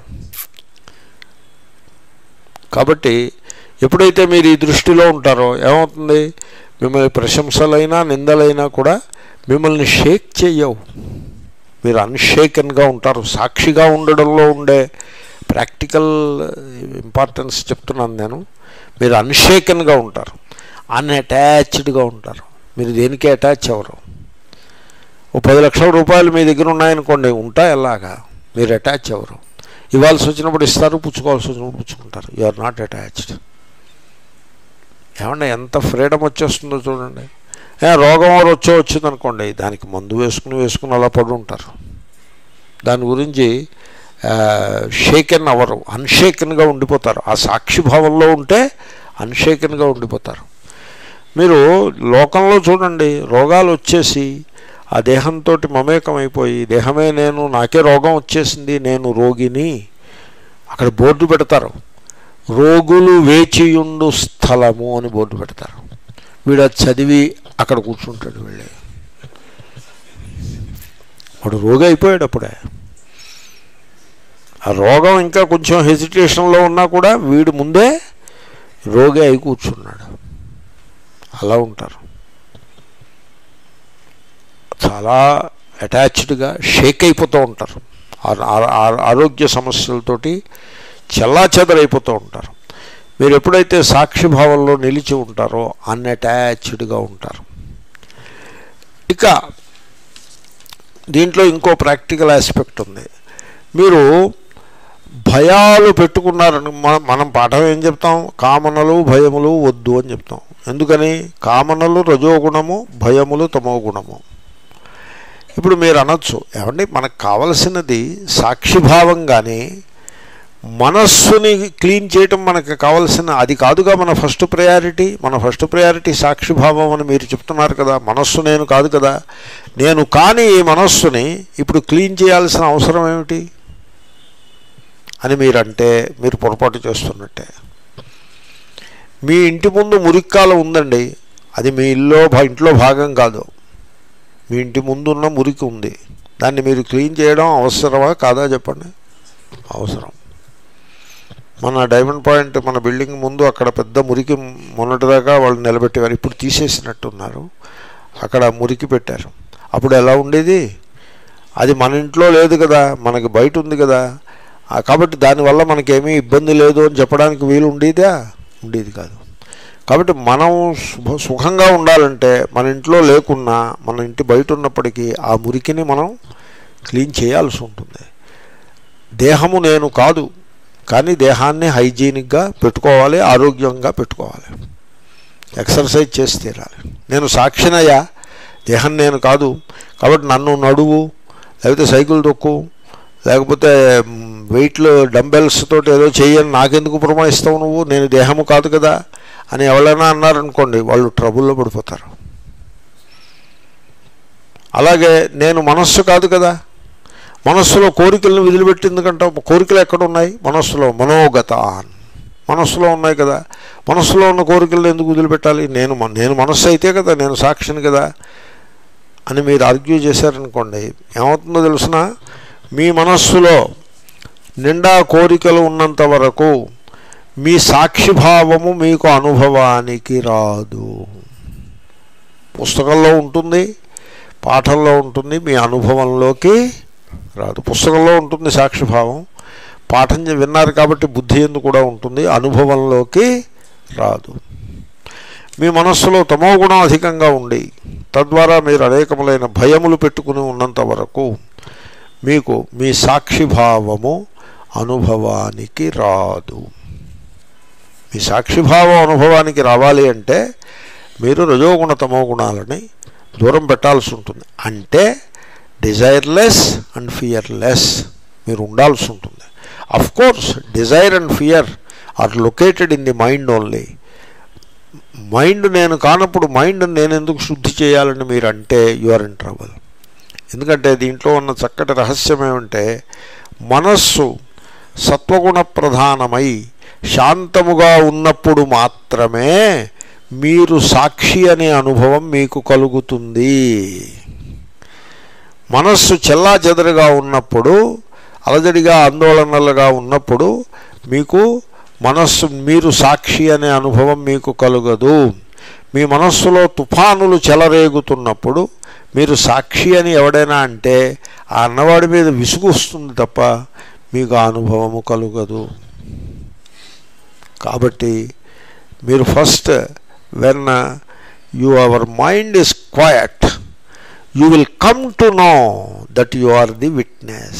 కాబట్టి ఎప్పుడైతే మీరు ఈ దృష్టిలో ఉంటారో ఏమవుతుంది మిమ్మల్ని ప్రశంసలైనా నిందలైనా కూడా మిమ్మల్ని షేక్ చెయ్యవు మీరు అన్షేకన్గా ఉంటారు సాక్షిగా ఉండడంలో ఉండే ప్రాక్టికల్ ఇంపార్టెన్స్ చెప్తున్నాను నేను మీరు అన్షేకన్గా ఉంటారు అన్అటాచ్డ్గా ఉంటారు మీరు దేనికి అటాచ్ అవ్వరు ఓ పది లక్షల రూపాయలు మీ దగ్గర ఉన్నాయనుకోండి ఉంటాయి అలాగా మీరు అటాచ్ అవ్వరు ఇవ్వాల్సి వచ్చినప్పుడు ఇస్తారు పుచ్చుకోవాల్సి వచ్చినప్పుడు పుచ్చుకుంటారు యు ఆర్ నాట్ అటాచ్డ్ ఏమంటే ఎంత ఫ్రీడమ్ వచ్చేస్తుందో చూడండి ఏ, రోగం ఎవరు వచ్చో వచ్చిందనుకోండి దానికి మందు వేసుకుని వేసుకుని అలా పడి ఉంటారు దాని గురించి షేకెన్ అవ్వరు అన్షేకెన్గా ఉండిపోతారు ఆ సాక్షిభావంలో ఉంటే అన్షేకన్గా ఉండిపోతారు మీరు లోకంలో చూడండి రోగాలు వచ్చేసి ఆ దేహంతో మమేకమైపోయి దేహమే నేను నాకే రోగం వచ్చేసింది నేను రోగిని అక్కడ బోర్డు పెడతారు రోగులు వేచియుండు స్థలము అని బోర్డు పెడతారు వీడు అది చదివి అక్కడ కూర్చుంటాడు వెళ్ళి వాడు రోగి అయిపోయాడు అప్పుడే ఆ రోగం ఇంకా కొంచెం హెసిటేషన్లో ఉన్నా కూడా వీడు ముందే రోగి అయి కూర్చున్నాడు అలా ఉంటారు చాలా అటాచ్డ్గా షేక్ అయిపోతూ ఉంటారు ఆరోగ్య సమస్యలతోటి చల్లా చెదరైపోతూ ఉంటారు మీరు ఎప్పుడైతే సాక్షిభావంలో నిలిచి ఉంటారో అన్అటాచ్డ్గా ఉంటారు ఇక దీంట్లో ఇంకో ప్రాక్టికల్ ఆస్పెక్ట్ ఉంది మీరు భయాలు పెట్టుకున్నారని మనం పాఠం ఏం చెప్తాం కామనలు భయములు వద్దు అని చెప్తాం ఎందుకని కామనలు రజోగుణము భయములు తమో గుణము ఇప్పుడు మీరు అనొచ్చు ఏమండి మనకు కావలసినది సాక్షిభావం కానీ మనస్సుని క్లీన్ చేయటం మనకు కావలసిన అది కాదుగా మన ఫస్ట్ ప్రయారిటీ మన ఫస్ట్ ప్రయారిటీ సాక్షిభావం అని మీరు చెప్తున్నారు కదా మనస్సు నేను కాదు కదా నేను కాని ఈ మనస్సుని ఇప్పుడు క్లీన్ చేయాల్సిన అవసరం ఏమిటి అని మీరంటే మీరు పొరపాటు చేస్తున్నట్టే మీ ఇంటి ముందు మురిక్కాల ఉందండి అది మీ ఇల్లో ఇంట్లో భాగం కాదు మీ ఇంటి ముందు ఉన్న మురికి ఉంది దాన్ని మీరు క్లీన్ చేయడం అవసరమా కాదా చెప్పండి అవసరం మన డైమండ్ పాయింట్ మన బిల్డింగ్ ముందు అక్కడ పెద్ద మురికి మొన్నటిదాకా వాళ్ళు నిలబెట్టేవారు ఇప్పుడు తీసేసినట్టున్నారు అక్కడ మురికి పెట్టారు అప్పుడు ఎలా ఉండేది అది మన ఇంట్లో లేదు కదా మనకి బయట ఉంది కదా కాబట్టి దానివల్ల మనకేమీ ఇబ్బంది లేదు అని చెప్పడానికి వీలు ఉండేదా ఉండేది కాదు కాబట్టి మనం శుభ సుఖంగా ఉండాలంటే మన ఇంట్లో లేకున్నా మన ఇంటి బయట ఉన్నప్పటికీ ఆ మురికిని మనం క్లీన్ చేయాల్సి ఉంటుంది దేహము నేను కాదు కానీ దేహాన్ని హైజీనిక్గా పెట్టుకోవాలి ఆరోగ్యంగా పెట్టుకోవాలి ఎక్సర్సైజ్ చేసి తీరాలి నేను సాక్షినయ్యా దేహం నేను కాదు కాబట్టి నన్ను నడువు లేకపోతే సైకిల్ తొక్కు లేకపోతే వెయిట్లు డంబెల్స్ తోటి ఏదో చేయని నాకెందుకు పురమాయిస్తావు నువ్వు నేను దేహము కాదు కదా అని ఎవరైనా అన్నారనుకోండి వాళ్ళు ట్రబుల్లో పడిపోతారు అలాగే నేను మనస్సు కాదు కదా మనస్సులో కోరికలను వదిలిపెట్టిందుకంటే కోరికలు ఎక్కడ ఉన్నాయి మనస్సులో మనోగతాన్ మనస్సులో ఉన్నాయి కదా మనస్సులో ఉన్న కోరికలను ఎందుకు వదిలిపెట్టాలి నేను నేను మనస్సు అయితే కదా నేను సాక్షిని కదా అని మీరు ఆర్గ్యూ చేశారనుకోండి ఏమవుతుందో తెలుసిన మీ మనస్సులో నిండా కోరికలు ఉన్నంత వరకు మీ సాక్షిభావము మీకు అనుభవానికి రాదు పుస్తకంలో ఉంటుంది పాఠంలో ఉంటుంది మీ అనుభవంలోకి రాదు పుస్తకంలో ఉంటుంది సాక్షిభావం పాఠం విన్నారు కాబట్టి బుద్ధి ఎందు కూడా ఉంటుంది అనుభవంలోకి రాదు మీ మనస్సులో తమో గుణం అధికంగా ఉండి తద్వారా మీరు అనేకములైన భయములు పెట్టుకుని ఉన్నంత వరకు మీకు మీ సాక్షిభావము అనుభవానికి రాదు మీ సాక్షిభావం అనుభవానికి రావాలి అంటే మీరు రజోగుణ తమో గుణాలని దూరం పెట్టాల్సి ఉంటుంది అంటే డిజైర్లెస్ అండ్ ఫియర్లెస్ మీరు ఉండాల్సి ఉంటుంది of course desire and fear are located in the mind only mind నేను కానప్పుడు మైండ్ నేను ఎందుకు శుద్ధి చేయాలని మీరు అంటే యు ఆర్ ఇన్ ట్రబుల్ ఎందుకంటే దీంట్లో ఉన్న చక్కటి రహస్యం ఏమంటే మనస్సు సత్వగుణ ప్రధానమై శాంతముగా ఉన్నప్పుడు మాత్రమే మీరు సాక్షి అనే అనుభవం మీకు కలుగుతుంది మనస్సు చెల్లా చెదరుగా ఉన్నప్పుడు అలజడిగా ఆందోళనలుగా ఉన్నప్పుడు మీకు మనస్సు మీరు సాక్షి అనే అనుభవం మీకు కలుగదు మీ మనస్సులో తుఫానులు చెలరేగుతున్నప్పుడు మీరు సాక్షి అని ఎవడైనా అంటే ఆ అన్నవాడి మీద విసుగు వస్తుంది తప్ప మీకు ఆ అనుభవము కలుగదు కాబట్టి మీరు first when you our mind is quiet you will come to know that you are the witness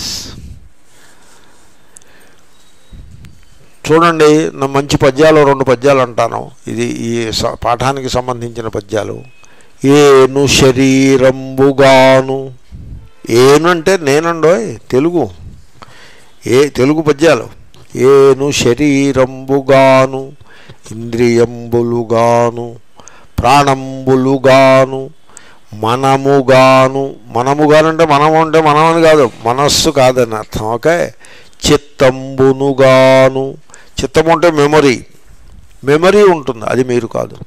చూడండి నా మంచి పద్యాలు రెండు పద్యాలు అంటాను ఇది ఈ పాఠానికి సంబంధించిన పద్యాలు ఏను శరీరంబుగాను ఏను అంటే నేనండోయ్ తెలుగు ఏ తెలుగు పద్యాలు ఏను శరీరంబుగాను ఇంద్రియంబులుగాను ప్రాణంబులుగాను మనముగాను మనముగానంటే మనము అంటే మనం అని కాదు మనస్సు కాదని అర్థం ఓకే చిత్తంబునుగాను చిత్తము అంటే మెమొరీ మెమరీ ఉంటుంది అది మీరు కాదు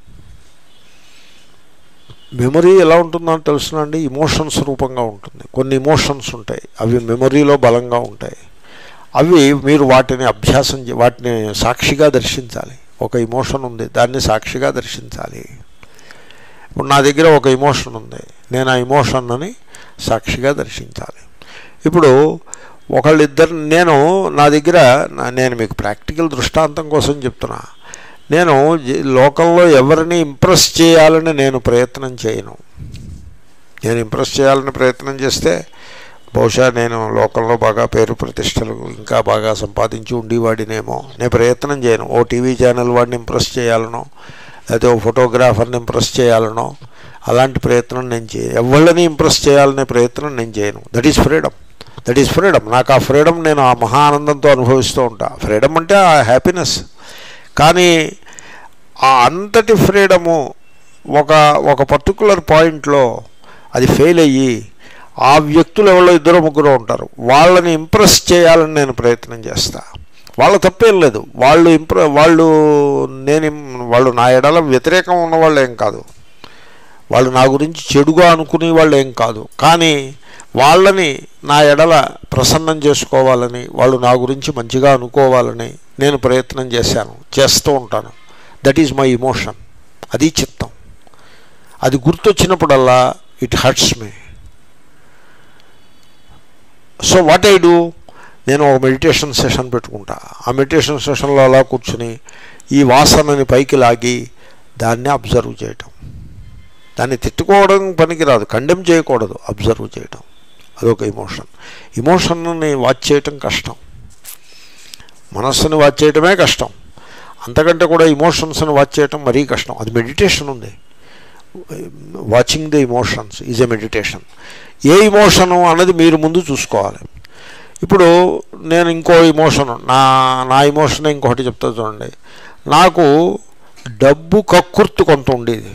మెమరీ ఎలా ఉంటుందని తెలుసునండి ఇమోషన్స్ రూపంగా ఉంటుంది కొన్ని ఇమోషన్స్ ఉంటాయి అవి మెమరీలో బలంగా ఉంటాయి అవి మీరు వాటిని అభ్యాసం చే- వాటిని సాక్షిగా దర్శించాలి ఒక ఇమోషన్ ఉంది దాన్ని సాక్షిగా దర్శించాలి ఇప్పుడు నా దగ్గర ఒక ఇమోషన్ ఉంది నేను ఆ ఇమోషన్ అని సాక్షిగా దర్శించాలి ఇప్పుడు ఒకళ్ళిద్దరు నేను నా దగ్గర నా- నేను మీకు ప్రాక్టికల్ దృష్టాంతం కోసం చెప్తున్నా నేను జ- లోకంలో ఎవరిని ఇంప్రెస్ చేయాలని నేను ప్రయత్నం చేయను నేను ఇంప్రెస్ చేయాలని ప్రయత్నం చేస్తే బహుశా నేను లోకంలో బాగా పేరు ప్రతిష్టలు ఇంకా బాగా సంపాదించి ఉండేవాడినేమో నేను ప్రయత్నం చేయను ఓ టీవీ ఛానల్ వాడిని ఇంప్రెస్ చేయాలనో లేకపోతే ఓ ఫోటోగ్రాఫర్ని ఇంప్రెస్ చేయాలనో అలాంటి ప్రయత్నం నేను చేయను ఎవళ్ళని ఇంప్రెస్ చేయాలనే ప్రయత్నం నేను చేయను that is freedom that is freedom నాకు ఆ ఫ్రీడమ్ నేను ఆ మహా ఆనందంతో అనుభవిస్తూ ఉంటా ఫ్రీడమ్ అంటే ఆ హ్యాపీనెస్ కానీ ఆ అంతటి ఫ్రీడము ఒక ఒక పర్టికులర్ పాయింట్లో అది ఫెయిల్ అయ్యి ఆ వ్యక్తులు ఎవరో ఇద్దరు ముగ్గురు ఉంటారు వాళ్ళని ఇంప్రెస్ చేయాలని నేను ప్రయత్నం చేస్తా వాళ్ళ తప్పేం లేదు వాళ్ళు ఇంప్రె వాళ్ళు నేను ఇం- వాళ్ళు నా ఎడల వ్యతిరేకం ఉన్న వాళ్ళు ఏం కాదు వాళ్ళు నా గురించి చెడుగా అనుకునే వాళ్ళు ఏం కాదు కానీ వాళ్ళని నా ఎడల ప్రసన్నం చేసుకోవాలని వాళ్ళు నా గురించి మంచిగా అనుకోవాలని నేను ప్రయత్నం చేశాను చేస్తూ ఉంటాను దట్ ఈజ్ మై ఇమోషన్ అది చిత్తం అది గుర్తొచ్చినప్పుడల్లా it hurts me so what I do నేను ఒక మెడిటేషన్ సెషన్ పెట్టుకుంటా ఆ మెడిటేషన్ సెషన్లో అలా కూర్చుని ఈ వాసనని పైకి లాగి దాన్ని అబ్జర్వ్ చేయటం దాన్ని తిట్టుకోవడం పనికిరాదు కండెమ్ చేయకూడదు అబ్జర్వ్ చేయటం అదొక ఇమోషన్ ఇమోషన్ని వాచ్ చేయటం కష్టం మనస్సుని వాచ్ చేయటమే కష్టం అంతకంటే కూడా ఇమోషన్స్ని వాచ్ చేయటం మరీ కష్టం అది మెడిటేషన్ ఉంది watching the emotions is a meditation ఏ ఇమోషను అన్నది మీరు ముందు చూసుకోవాలి ఇప్పుడు నేను ఇంకో ఇమోషన్ నా నా ఇమోషన్ ఇంకొకటి చెప్తా చూడండి నాకు డబ్బు కక్కుర్తి కొంత ఉండేది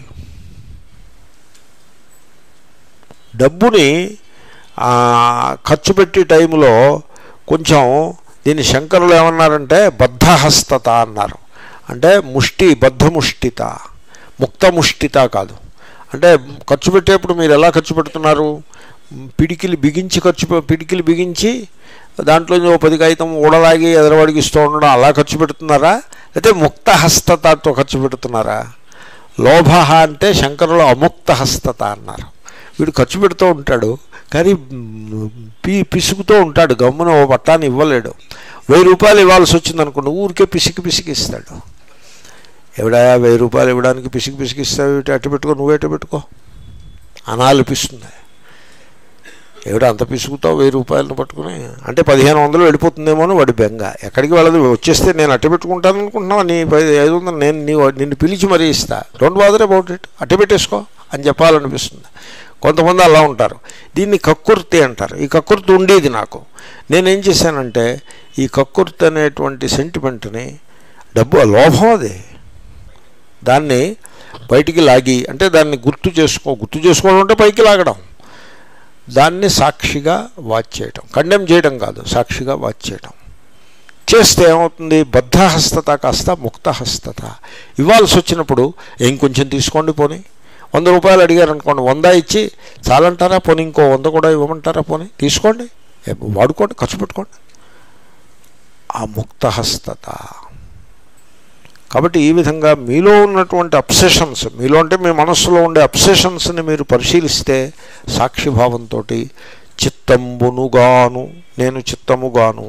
డబ్బుని ఆ, ఖర్చు పెట్టే టైంలో కొంచెం దీన్ని శంకరులు ఏమన్నారంటే బద్ధహస్తత అన్నారు అంటే ముష్టి బద్ధముష్టిత ముక్తముష్టిత కాదు అంటే ఖర్చు పెట్టేప్పుడు మీరు ఎలా ఖర్చు పెడుతున్నారు పిడికిలు బిగించి ఖర్చు పె- పిడికిలు బిగించి దాంట్లో ఓ పది కాగితం ఊడలాగి ఎదరవాడికి ఇస్తూ ఉండడం అలా ఖర్చు పెడుతున్నారా లేకపోతే ముక్త హస్తతతో ఖర్చు పెడుతున్నారా లోభ అంటే శంకరులు అముక్త హస్తత అన్నారు వీడు ఖర్చు పెడుతూ ఉంటాడు కానీ మ్, పి పిసుకుతూ ఉంటాడు గమ్మున ఓ పట్టాన్ని ఇవ్వలేడు వెయ్యి రూపాయలు ఇవ్వాల్సి వచ్చింది అనుకోండి ఊరికే పిసికి పిసికి ఇస్తాడు ఎవడా వెయ్యి రూపాయలు ఇవ్వడానికి పిసికి పిసికి ఇస్తావు ఇటు అట్టు పెట్టుకో నువ్వు ఎటు పెట్టుకో అనాలిపిస్తుంది ఎవడు అంత పిసుకుతావు వెయ్యి రూపాయలను పట్టుకుని అంటే పదిహేను వందలు వెళ్ళిపోతుందేమో అని వాడి బెంగ ఎక్కడికి వెళ్ళదు వచ్చేస్తే నేను అట్టు పెట్టుకుంటాను అనుకుంటున్నావా నీ పది ఐదు వందలు నేను నీ నిన్ను పిలిచి మరీ ఇస్తా డోంట్ బాదర్ అబౌట్ ఇట్ అట్టు పెట్టేసుకో అని చెప్పాలనిపిస్తుంది కొంతమంది అలా ఉంటారు దీన్ని కక్కుర్తి అంటారు ఈ కక్కుర్తి ఉండేది నాకు నేనేం చేశానంటే ఈ కక్కుర్తి అనేటువంటి సెంటిమెంట్ని డబ్బు లోభం అది దాన్ని బయటికి లాగి అంటే దాన్ని గుర్తు చేసుకో గుర్తు చేసుకోవడం అంటే పైకి లాగడం దాన్ని సాక్షిగా వాచ్ చేయటం కండెమ్ చేయడం కాదు సాక్షిగా వాచ్ చేయటం చేస్తే ఏమవుతుంది బద్ధహస్తత కాస్త ముక్తహస్తత ఇవ్వాల్సి వచ్చినప్పుడు ఇంకొంచెం తీసుకోండి పోనీ వంద రూపాయలు అడిగారు అనుకోండి వంద ఇచ్చి చాలంటారా పోనీ ఇంకో వంద కూడా ఇవ్వమంటారా పోనీ తీసుకోండి ఏ, వాడుకోండి ఖర్చు పెట్టుకోండి ఆ ముక్తహస్తత కాబట్టి ఈ విధంగా మీలో ఉన్నటువంటి అప్సెషన్స్ మీలో అంటే మీ మనస్సులో ఉండే అప్సెషన్స్ని మీరు పరిశీలిస్తే సాక్షిభావంతో చిత్తంబునుగాను నేను చిత్తముగాను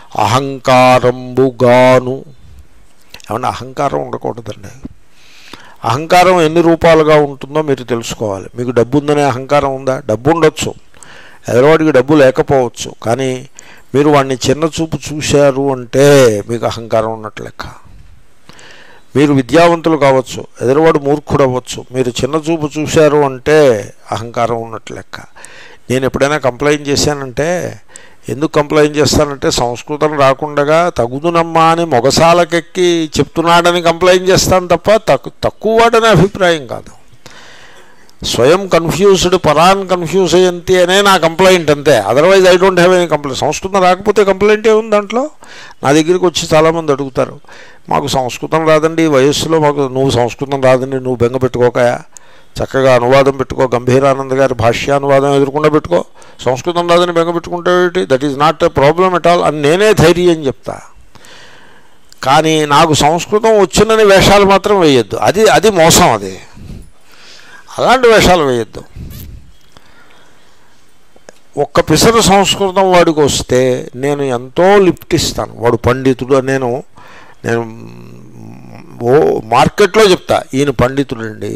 అహంకారంబుగాను ఏమన్నా అహంకారం ఉండకూడదండి అహంకారం ఎన్ని రూపాలుగా ఉంటుందో మీరు తెలుసుకోవాలి మీకు డబ్బు ఉందనే అహంకారం ఉందా డబ్బు ఉండొచ్చు ఎదరవాడికి డబ్బు లేకపోవచ్చు కానీ మీరు వాడిని చిన్న చూపు చూశారు అంటే మీకు అహంకారం ఉన్నట్లు లెక్క మీరు విద్యావంతులు కావచ్చు ఎదురువాడు మూర్ఖుడు అవ్వచ్చు మీరు చిన్న చూపు చూశారు అంటే అహంకారం ఉన్నట్లు లెక్క నేను ఎప్పుడైనా కంప్లైంట్ చేశానంటే ఎందుకు కంప్లైంట్ చేస్తానంటే సంస్కృతం రాకుండగా తగుదునమ్మా అని మొగసాలకెక్కి చెప్తున్నాడని కంప్లైంట్ చేస్తాను తప్ప తక్కు తక్కువ వాడని అభిప్రాయం కాదు స్వయం కన్ఫ్యూజ్డ్ పరాన్ కన్ఫ్యూజ్ అయ్యంతి అనే నా కంప్లైంట్ అంతే otherwise I don't have any complaint సంస్కృతం రాకపోతే కంప్లైంట్ ఏముంది దాంట్లో నా దగ్గరికి వచ్చి చాలామంది అడుగుతారు మాకు సంస్కృతం రాదండి ఈ వయస్సులో మాకు నువ్వు సంస్కృతం రాదండి నువ్వు బెంగ పెట్టుకోకయా చక్కగా అనువాదం పెట్టుకో గంభీరానంద గారి భాష్యానువాదం ఎదుర్కొండా పెట్టుకో సంస్కృతం రాదని బెంగ పెట్టుకుంటే that is not a problem at all అని నేనే ధైర్యం చెప్తా కానీ నాకు సంస్కృతం వచ్చిందని వేషాలు మాత్రం వేయొద్దు అది అది మోసం అది అలాంటి వేషాలు వేయొద్దు ఒక్క పిసరు సంస్కృతం వాడికి వస్తే నేను ఎంతో లిఫ్ట్ ఇస్తాను వాడు పండితుడు అని నేను నేను ఓ మార్కెట్లో చెప్తా ఈయన పండితుడండి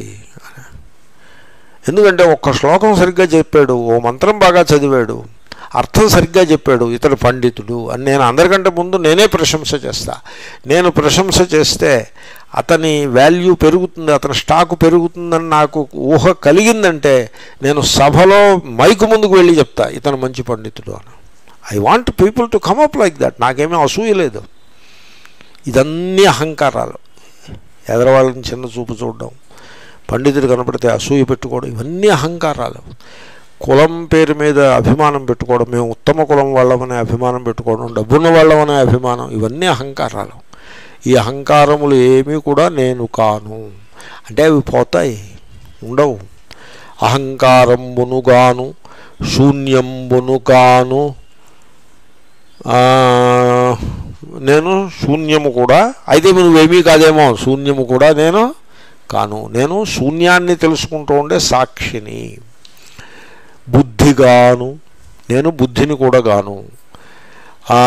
ఎందుకంటే ఒక్క శ్లోకం సరిగ్గా చెప్పాడు ఓ మంత్రం బాగా చదివాడు అర్థం సరిగ్గా చెప్పాడు ఇతడు పండితుడు అని నేను అందరికంటే ముందు నేనే ప్రశంస చేస్తా నేను ప్రశంస చేస్తే అతని వాల్యూ పెరుగుతుంది అతని స్టాకు పెరుగుతుందని నాకు ఊహ కలిగిందంటే నేను సభలో మైకు ముందుకు వెళ్ళి చెప్తా ఇతను మంచి పండితుడు అని I want people to come up like that నాకేమీ అసూయ లేదు ఇదన్నీ అహంకారాలు ఎదరవాళ్ళని చిన్న చూపు చూడడం పండితుడు కనపడితే అసూయ పెట్టుకోవడం ఇవన్నీ అహంకారాలు కులం పేరు మీద అభిమానం పెట్టుకోవడం మేము ఉత్తమ కులం వాళ్ళమనే అభిమానం పెట్టుకోవడం డబ్బున్న వాళ్ళమనే అభిమానం ఇవన్నీ అహంకారాలు ఈ అహంకారములు ఏమీ కూడా నేను కాను అంటే అవి పోతాయి ఉండవు అహంకారంబునుగాను శూన్యంబును ఆ, నేను శూన్యము కూడా అయితే నువ్వేమీ కాదేమో శూన్యము కూడా నేను కాను నేను శూన్యాన్ని తెలుసుకుంటూ ఉండే సాక్షిని బుద్ధిగాను నేను బుద్ధిని కూడా గాను ఆ,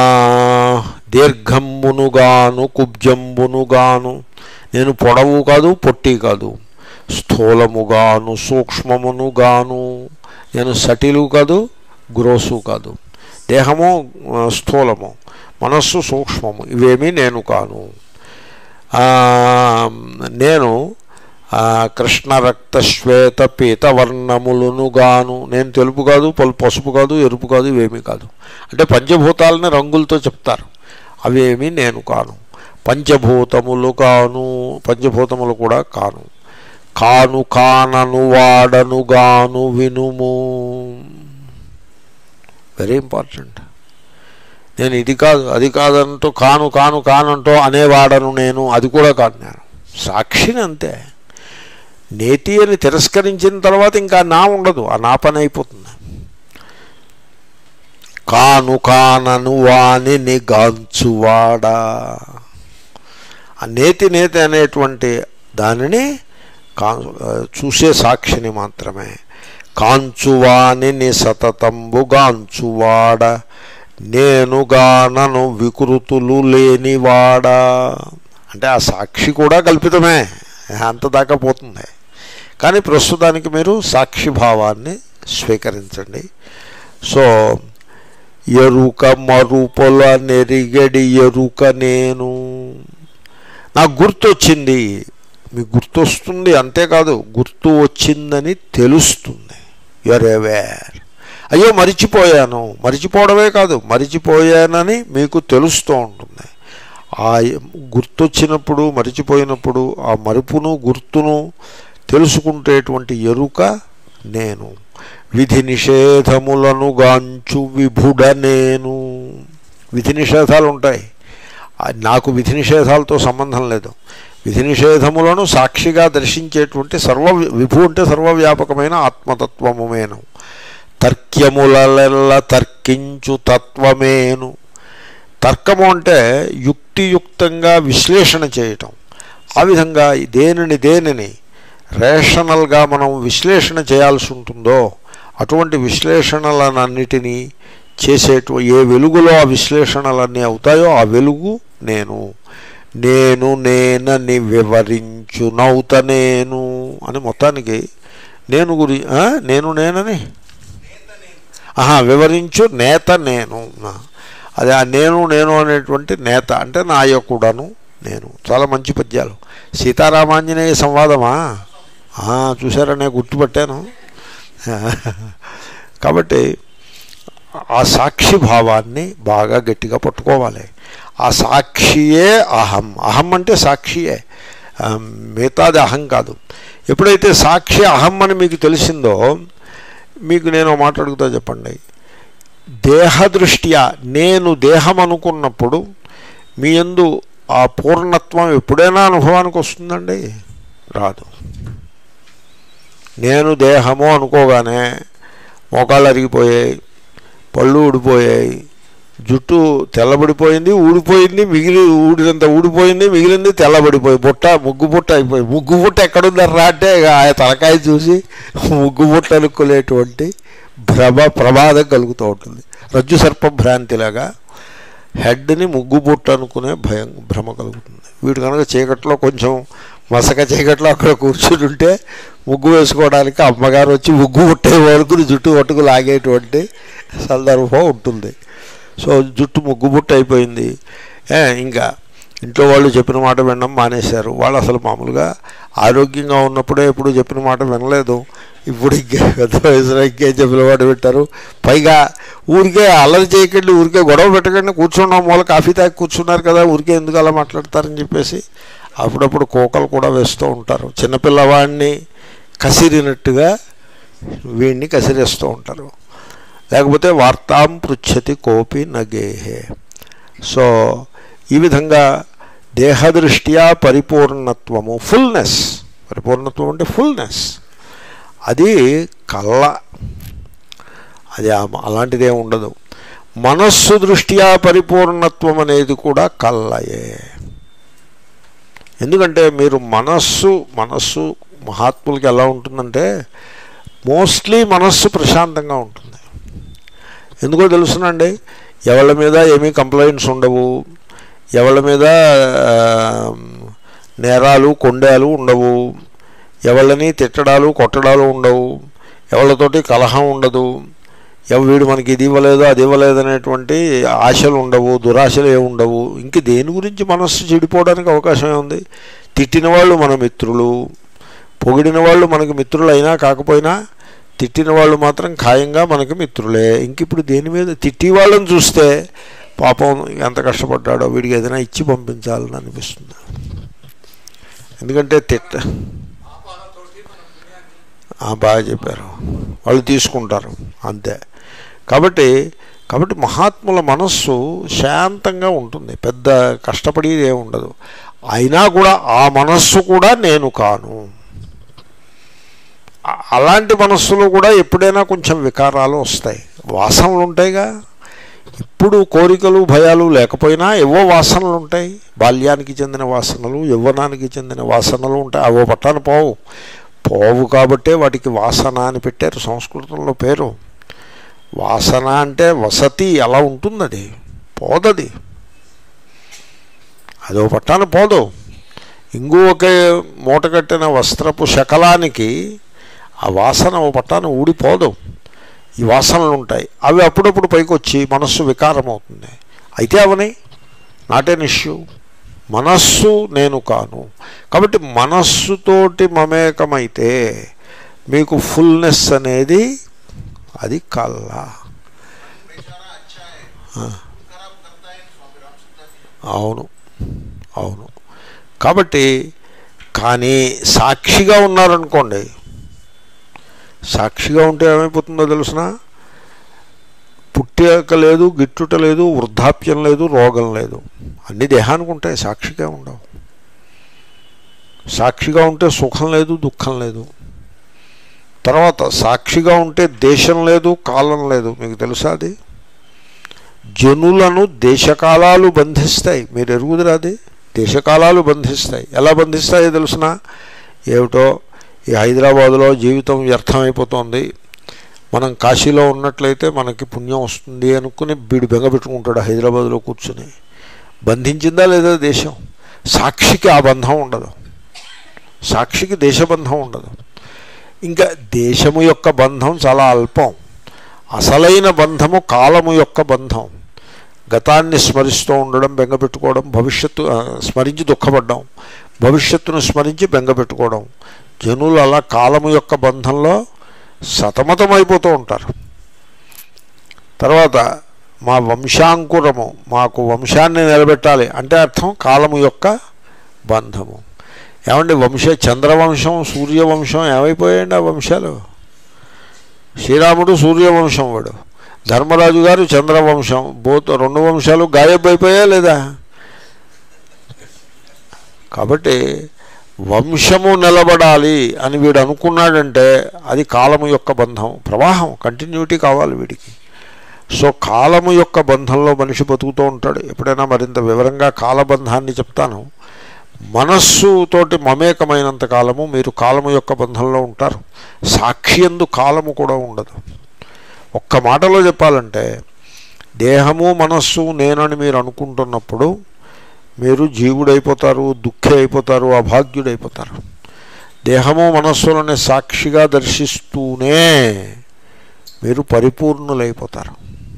దీర్ఘంబునుగాను కుబ్జంబునుగాను నేను పొడవు కాదు పొట్టి కాదు స్థూలముగాను సూక్ష్మమునుగాను నేను సటిలు కాదు గ్రోసు కాదు దేహము ఆ, స్థూలము మనస్సు సూక్ష్మము ఇవేమీ నేను కాను ఆ, నేను ఆ, కృష్ణ రక్త శ్వేత పీత వర్ణములను గాను నేను తెలుపు కాదు పలు పసుపు కాదు ఎరుపు కాదు ఇవేమీ కాదు అంటే పంచభూతాలని రంగులతో చెప్తారు అవేమీ నేను కాను పంచభూతములు కాను పంచభూతములు కూడా కాను కాను కానను వాడను గాను వినుము వెరీ ఇంపార్టెంట్ నేను ఇది కాదు అది కాదంటూ కాను కాను కానంటూ అనేవాడను నేను అది కూడా కాదు నేను సాక్షిని అంతే నేతి అని తిరస్కరించిన తర్వాత ఇంకా నా ఉండదు ఆ నా పని అయిపోతుంది కాను కానను వాని నిగాంచువాడా ఆ నేతి నేతి అనేటువంటి దానిని కా చూసే సాక్షిని మాత్రమే కాంచువాని సతతంబుగాంచువాడ నేనుగానను వికృతులు లేనివాడా అంటే ఆ సాక్షి కూడా కల్పితమే అంత దాకా పోతుంది కానీ ప్రస్తుతానికి మీరు సాక్షి భావాన్ని స్వీకరించండి సో ఎరుక మరుపుల నెరిగడి ఎరుక నేను నాకు గుర్తు వచ్చింది మీకు గుర్తు వస్తుంది అంతేకాదు గుర్తు వచ్చిందని తెలుస్తుంది యువర్ అవేర్ అయ్యో మరిచిపోయాను మరిచిపోవడమే కాదు మరిచిపోయానని మీకు తెలుస్తూ ఉంటుంది ఆ గుర్తొచ్చినప్పుడు మరిచిపోయినప్పుడు ఆ మరుపును గుర్తును తెలుసుకుంటేటువంటి ఎరుక నేను విధి నిషేధములను గాంచు విభుడ నేను విధి నిషేధాలు ఉంటాయి ఆ నాకు విధి నిషేధాలతో సంబంధం లేదు విధి నిషేధములను సాక్షిగా దర్శించేటువంటి సర్వ విభు అంటే సర్వవ్యాపకమైన ఆత్మతత్వముమేను తర్క్యములెల్ల తర్కించు తత్వమేను తర్కము అంటే యుక్తియుక్తంగా విశ్లేషణ చేయటం ఆ విధంగా దేనిని దేనిని రేషనల్గా మనం విశ్లేషణ చేయాల్సి ఉంటుందో అటువంటి విశ్లేషణలనన్నిటినీ చేసేటు ఏ వెలుగులో ఆ విశ్లేషణలన్నీ అవుతాయో ఆ వెలుగు నేను నేను నేనని వివరించునౌత నేను అని మొత్తానికి నేను గురి ఆ? నేను నేనని ఆహా వివరించు నేత నేను అదే ఆ నేను నేను అనేటువంటి నేత అంటే నాయకుడను నేను చాలా మంచి పద్యాలు సీతారామాంజనేయ సంవాదమా ఆ, చూసారా నేను గుర్తుపట్టాను కాబట్టి ఆ సాక్షి భావాన్ని బాగా గట్టిగా పట్టుకోవాలి ఆ సాక్షియే అహం అహం అంటే సాక్షియే ఆ, మిగతాది అహం కాదు ఎప్పుడైతే సాక్షి అహం అని మీకు తెలిసిందో మీకు నేను ఒక మాట అడుగుతా చెప్పండి దేహదృష్ట్యా నేను దేహం అనుకున్నప్పుడు మీ యందు ఆ పూర్ణత్వం ఎప్పుడైనా అనుభవానికి వస్తుందండి రాదు నేను దేహము అనుకోగానే మోకాళ్ళు అరిగిపోయాయి పళ్ళు ఊడిపోయాయి జుట్టు తెల్లబడిపోయింది ఊడిపోయింది మిగిలి ఊడినంత ఊడిపోయింది మిగిలింది తెల్లబడిపోయి బుట్ట ముగ్గు బుట్ట అయిపోయి ముగ్గు బుట్ట ఎక్కడుందర్రా అంటే ఇక ఆ తలకాయ చూసి ముగ్గు బుట్ట అనుకునేటువంటి భ్రమ ప్రమాదం కలుగుతూ ఉంటుంది రజ్జు సర్ప భ్రాంతిలాగా హెడ్ని ముగ్గు బుట్ట అనుకునే భయం భ్రమ కలుగుతుంది వీడు కనుక చీకట్లో కొంచెం మసక చీకట్లో అక్కడ కూర్చుని ఉంటే ముగ్గు వేసుకోవడానికి అమ్మగారు వచ్చి ముగ్గు పుట్టే వరకు జుట్టు పట్టుకు లాగేటువంటి సందర్భం ఉంటుంది సో జుట్టు ముగ్గు బుట్ట అయిపోయింది ఏ, ఇంకా ఇంట్లో వాళ్ళు చెప్పిన మాట వినడం మానేశారు వాళ్ళు అసలు మామూలుగా ఆరోగ్యంగా ఉన్నప్పుడే ఎప్పుడు చెప్పిన మాట వినలేదు ఇప్పుడు ఇంకే పెద్ద వయసులో ఇంకేం చెప్పిన మాట వింటారు పైగా ఊరికే అల్లరి చేయకండి ఊరికే గొడవ పెట్టకండి కూర్చున్నాం మూల కాఫీ తాగి కూర్చున్నారు కదా ఊరికే ఎందుకు అలా మాట్లాడతారని చెప్పేసి అప్పుడప్పుడు కోకలు కూడా వేస్తూ ఉంటారు చిన్నపిల్లవాడిని కసిరినట్టుగా వీడిని కసిరేస్తూ ఉంటారు లేకపోతే వార్తాం పృచ్చతి కోపి నగేహే సో ఈ విధంగా దేహదృష్ట్యా పరిపూర్ణత్వము ఫుల్నెస్ పరిపూర్ణత్వం అంటే ఫుల్నెస్ అది కళ్ళ అది ఆ- అలాంటిదే ఉండదు మనస్సు దృష్ట్యా పరిపూర్ణత్వం అనేది కూడా కళ్ళయే ఎందుకంటే మీరు మనస్సు మనస్సు మహాత్ములకి ఎలా ఉంటుందంటే మోస్ట్లీ మనస్సు ప్రశాంతంగా ఉంటుంది ఎందుకో తెలుసునండి ఎవరి మీద ఏమీ కంప్లైంట్స్ ఉండవు ఎవరి మీద ఆ, నేరాలు కొండాలు ఉండవు ఎవళ్ళని తిట్టడాలు కొట్టడాలు ఉండవు ఎవళ్ళతోటి కలహం ఉండదు ఎవ వీడు మనకి ఇది ఇవ్వలేదు అది ఇవ్వలేదు అనేటువంటి ఆశలు ఉండవు దురాశలు ఏమి ఉండవు ఇంక దేని గురించి మనస్సు చెడిపోవడానికి అవకాశం ఉంది తిట్టిన వాళ్ళు మన మిత్రులు పొగిడిన వాళ్ళు మనకి మిత్రులు అయినా కాకపోయినా తిట్టిన వాళ్ళు మాత్రం ఖాయంగా మనకి మిత్రులే ఇంక ఇప్పుడు దేని మీద తిట్టి వాళ్ళని చూస్తే పాపం ఎంత కష్టపడ్డాడో వీడికి ఏదైనా ఇచ్చి పంపించాలని అనిపిస్తుంది ఎందుకంటే తిట్ట ఆ, బాగా చెప్పారు వాళ్ళు తీసుకుంటారు అంతే కాబట్టి కాబట్టి మహాత్ముల మనస్సు శాంతంగా ఉంటుంది పెద్ద కష్టపడేది ఏమి ఉండదు అయినా కూడా ఆ మనస్సు కూడా నేను కాను అ- అలాంటి మనస్సులో కూడా ఎప్పుడైనా కొంచెం వికారాలు వస్తాయి వాసనలు ఉంటాయిగా ఇప్పుడు కోరికలు భయాలు లేకపోయినా ఏవో వాసనలు ఉంటాయి బాల్యానికి చెందిన వాసనలు యవ్వనానికి చెందిన వాసనలు ఉంటాయి అవో పట్టాను పోవు పోవు కాబట్టే వాటికి వాసన అని పెట్టారు సంస్కృతంలో పేరు వాసన అంటే వసతి అలా ఉంటుంది అది పోదది అదో పట్టాన పోదు ఇంగువకే మూట కట్టిన వస్త్రపు శకలానికి ఆ వాసన ఓ పట్టాన ఊడిపోదు ఈ వాసనలు ఉంటాయి అవి అప్పుడప్పుడు పైకి వచ్చి మనస్సు వికారం అవుతుంది అయితే అవని నాట్ ఎన్ ఇష్యూ మనస్సు నేను కాను కాబట్టి మనస్సుతోటి మమేకమైతే మీకు ఫుల్నెస్ అనేది అది కళ్ళ ఆ. అవును అవును కాబట్టి కానీ సాక్షిగా ఉన్నారనుకోండి సాక్షిగా ఉంటే ఏమైపోతుందో తెలుసిన పుట్టాక లేదు గిట్టుట లేదు వృద్ధాప్యం లేదు రోగం లేదు అన్ని దేహానికి ఉంటాయి సాక్షిగా ఉండవు సాక్షిగా ఉంటే సుఖం లేదు దుఃఖం లేదు తర్వాత సాక్షిగా ఉంటే దేశం లేదు కాలం లేదు మీకు తెలుసా అది జనులను దేశకాలాలు బంధిస్తాయి మీరు ఎరుగుదురా అది దేశకాలాలు బంధిస్తాయి ఎలా బంధిస్తాయో తెలుసిన ఏమిటో ఈ హైదరాబాదులో జీవితం వ్యర్థమైపోతుంది మనం కాశీలో ఉన్నట్లయితే మనకి పుణ్యం వస్తుంది అనుకుని వీడు బెంగపెట్టుకుంటాడు హైదరాబాద్లో కూర్చుని బంధించిందా లేదా దేశం సాక్షికి ఆ బంధం ఉండదు సాక్షికి దేశబంధం ఉండదు ఇంకా దేశము యొక్క బంధం చాలా అల్పం అసలైన బంధము కాలము యొక్క బంధం గతాన్ని స్మరిస్తూ ఉండడం బెంగపెట్టుకోవడం భవిష్యత్తు ఆ, స్మరించి దుఃఖపడ్డం భవిష్యత్తును స్మరించి బెంగపెట్టుకోవడం జనులు అలా కాలము యొక్క బంధంలో సతమతమైపోతూ ఉంటారు తర్వాత మా వంశాంకురము మాకు వంశాన్ని నిలబెట్టాలి అంటే అర్థం కాలము యొక్క బంధము ఏమండి వంశ చంద్రవంశం సూర్యవంశం ఏమైపోయాయండి ఆ వంశాలు శ్రీరాముడు సూర్యవంశం వాడు ధర్మరాజు గారు చంద్రవంశం బోత్ రెండు వంశాలు గాయబ్ అయిపోయా లేదా కాబట్టి వంశము నిలబడాలి అని వీడు అనుకున్నాడంటే అది కాలము యొక్క బంధం ప్రవాహం కంటిన్యూటీ కావాలి వీడికి సో కాలము యొక్క బంధంలో మనిషి బతుకుతూ ఉంటాడు ఎప్పుడైనా మరింత వివరంగా కాలబంధాన్ని చెప్తాను మనస్సుతోటి మమేకమైనంత కాలము మీరు కాలము యొక్క బంధంలో ఉంటారు సాక్షి ఎందు కాలము కూడా ఉండదు ఒక్క మాటలో చెప్పాలంటే దేహము మనస్సు నేనని మీరు అనుకుంటున్నప్పుడు మీరు జీవుడైపోతారు దుఃఖి అయిపోతారు అభాగ్యుడైపోతారు దేహము మనస్సులని సాక్షిగా దర్శిస్తూనే మీరు పరిపూర్ణులైపోతారు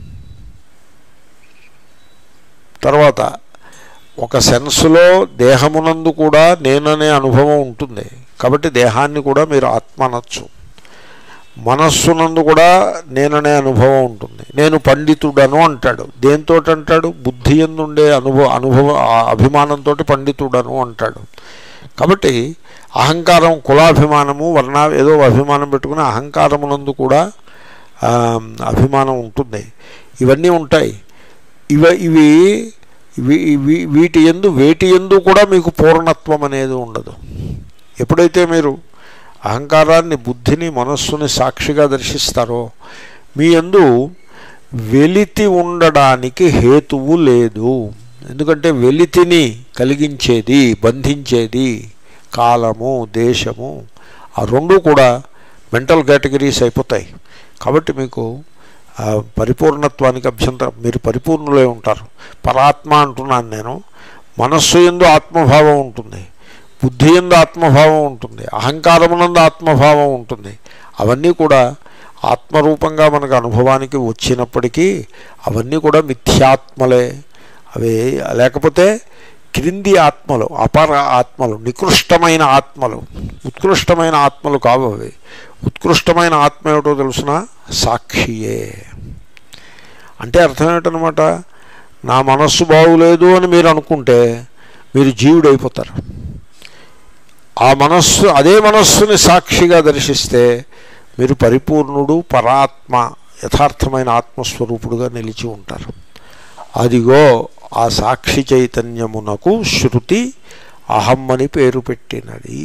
తర్వాత ఒక సెన్స్లో దేహమునందు కూడా నేననే అనుభవం ఉంటుంది కాబట్టి దేహాన్ని కూడా మీరు ఆత్మ అనొచ్చు మనస్సునందు కూడా నేననే అనుభవం ఉంటుంది నేను పండితుడను అంటాడు దేంతో అంటాడు బుద్ధి ఎందుండే అనుభవ అనుభవ ఆ అభిమానంతో పండితుడను అంటాడు కాబట్టి అహంకారం కులాభిమానము వర్ణ ఏదో అభిమానం పెట్టుకుని అహంకారమునందు కూడా ఆ, అభిమానం ఉంటుంది ఇవన్నీ ఉంటాయి ఇవ ఇవి ఇవి ఇవి వీటి ఎందు వేటి ఎందు కూడా మీకు పూర్ణత్వం అనేది ఉండదు ఎప్పుడైతే మీరు అహంకారాన్ని బుద్ధిని మనస్సుని సాక్షిగా దర్శిస్తారో మీ యందు వెలితి ఉండడానికి హేతువు లేదు ఎందుకంటే వెలితిని కలిగించేది బంధించేది కాలము దేశము ఆ రెండు కూడా మెంటల్ కేటగిరీస్ అయిపోతాయి కాబట్టి మీకు ఆ పరిపూర్ణత్వానికి అభ్యంతరం మీరు పరిపూర్ణులై ఉంటారు పరాత్మ అంటున్నాను నేను మనస్సు ఎందు ఆత్మభావం ఉంటుంది బుద్ధి ఎందు ఆత్మభావం ఉంటుంది అహంకారమునందు ఆత్మభావం ఉంటుంది అవన్నీ కూడా ఆత్మరూపంగా మనకు అనుభవానికి వచ్చినప్పటికీ అవన్నీ కూడా మిథ్యాత్మలే అవి లేకపోతే క్రింది ఆత్మలు అపర ఆత్మలు నికృష్టమైన ఆత్మలు ఉత్కృష్టమైన ఆత్మలు కావు అవి ఉత్కృష్టమైన ఆత్మ ఏమిటో తెలుసిన సాక్షియే అంటే అర్థం ఏమిటనమాట నా మనస్సు బాగులేదు అని మీరు అనుకుంటే మీరు జీవుడైపోతారు ఆ మనస్సు అదే మనస్సుని సాక్షిగా దర్శిస్తే మీరు పరిపూర్ణుడు పరాత్మ యథార్థమైన ఆత్మస్వరూపుడుగా నిలిచి ఉంటారు అదిగో ఆ సాక్షి చైతన్యమునకు శృతి అహం అని పేరు పెట్టినది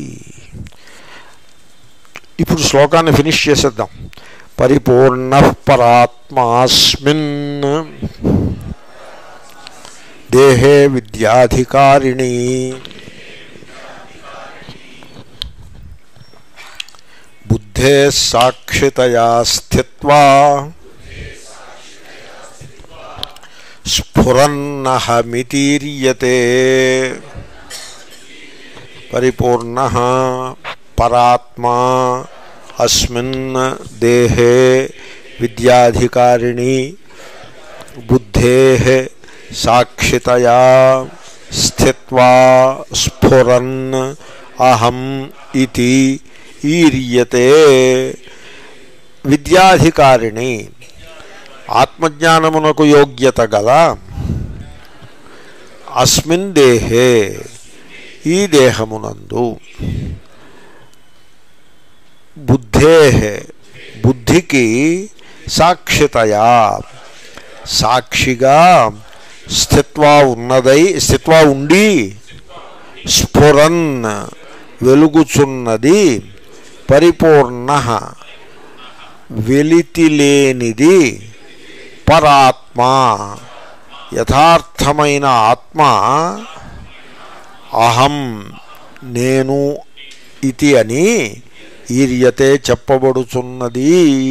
ఇప్పుడు శ్లోకాన్ని ఫినిష్ చేసేద్దాం పరిపూర్ణ పరాత్మాస్మిన్ దేహే విద్యాధికారిణి బుద్ధే సాక్షితయా స్థిత్వా స్ఫురన్నహమితీర్యతే పరిపూర్ణ పరాత్మా అస్మిన్ దేహే విద్యాధికారిణి బుద్ధే సాక్షితయా స్థిత్వా స్ఫురన్ అహం ఇది ఈర్యతే విద్యాధికారిణి ఆత్మజ్ఞానమునకు యోగ్యత గల అస్మిన్ దేహే ఈ దేహమునందు బుద్ధే బుద్ధికి సాక్షితయా సాక్షిగా స్థిత్వా ఉన్నదై స్థిత్వా ఉండి స్ఫురన్ వెలుగుచున్నది పరిపూర్ణ వెలితిలేనిది పరాత్మ యథార్థమైన ఆత్మ అహం నేను ఇది అని ఈర్యతే చెప్పబడుచున్నది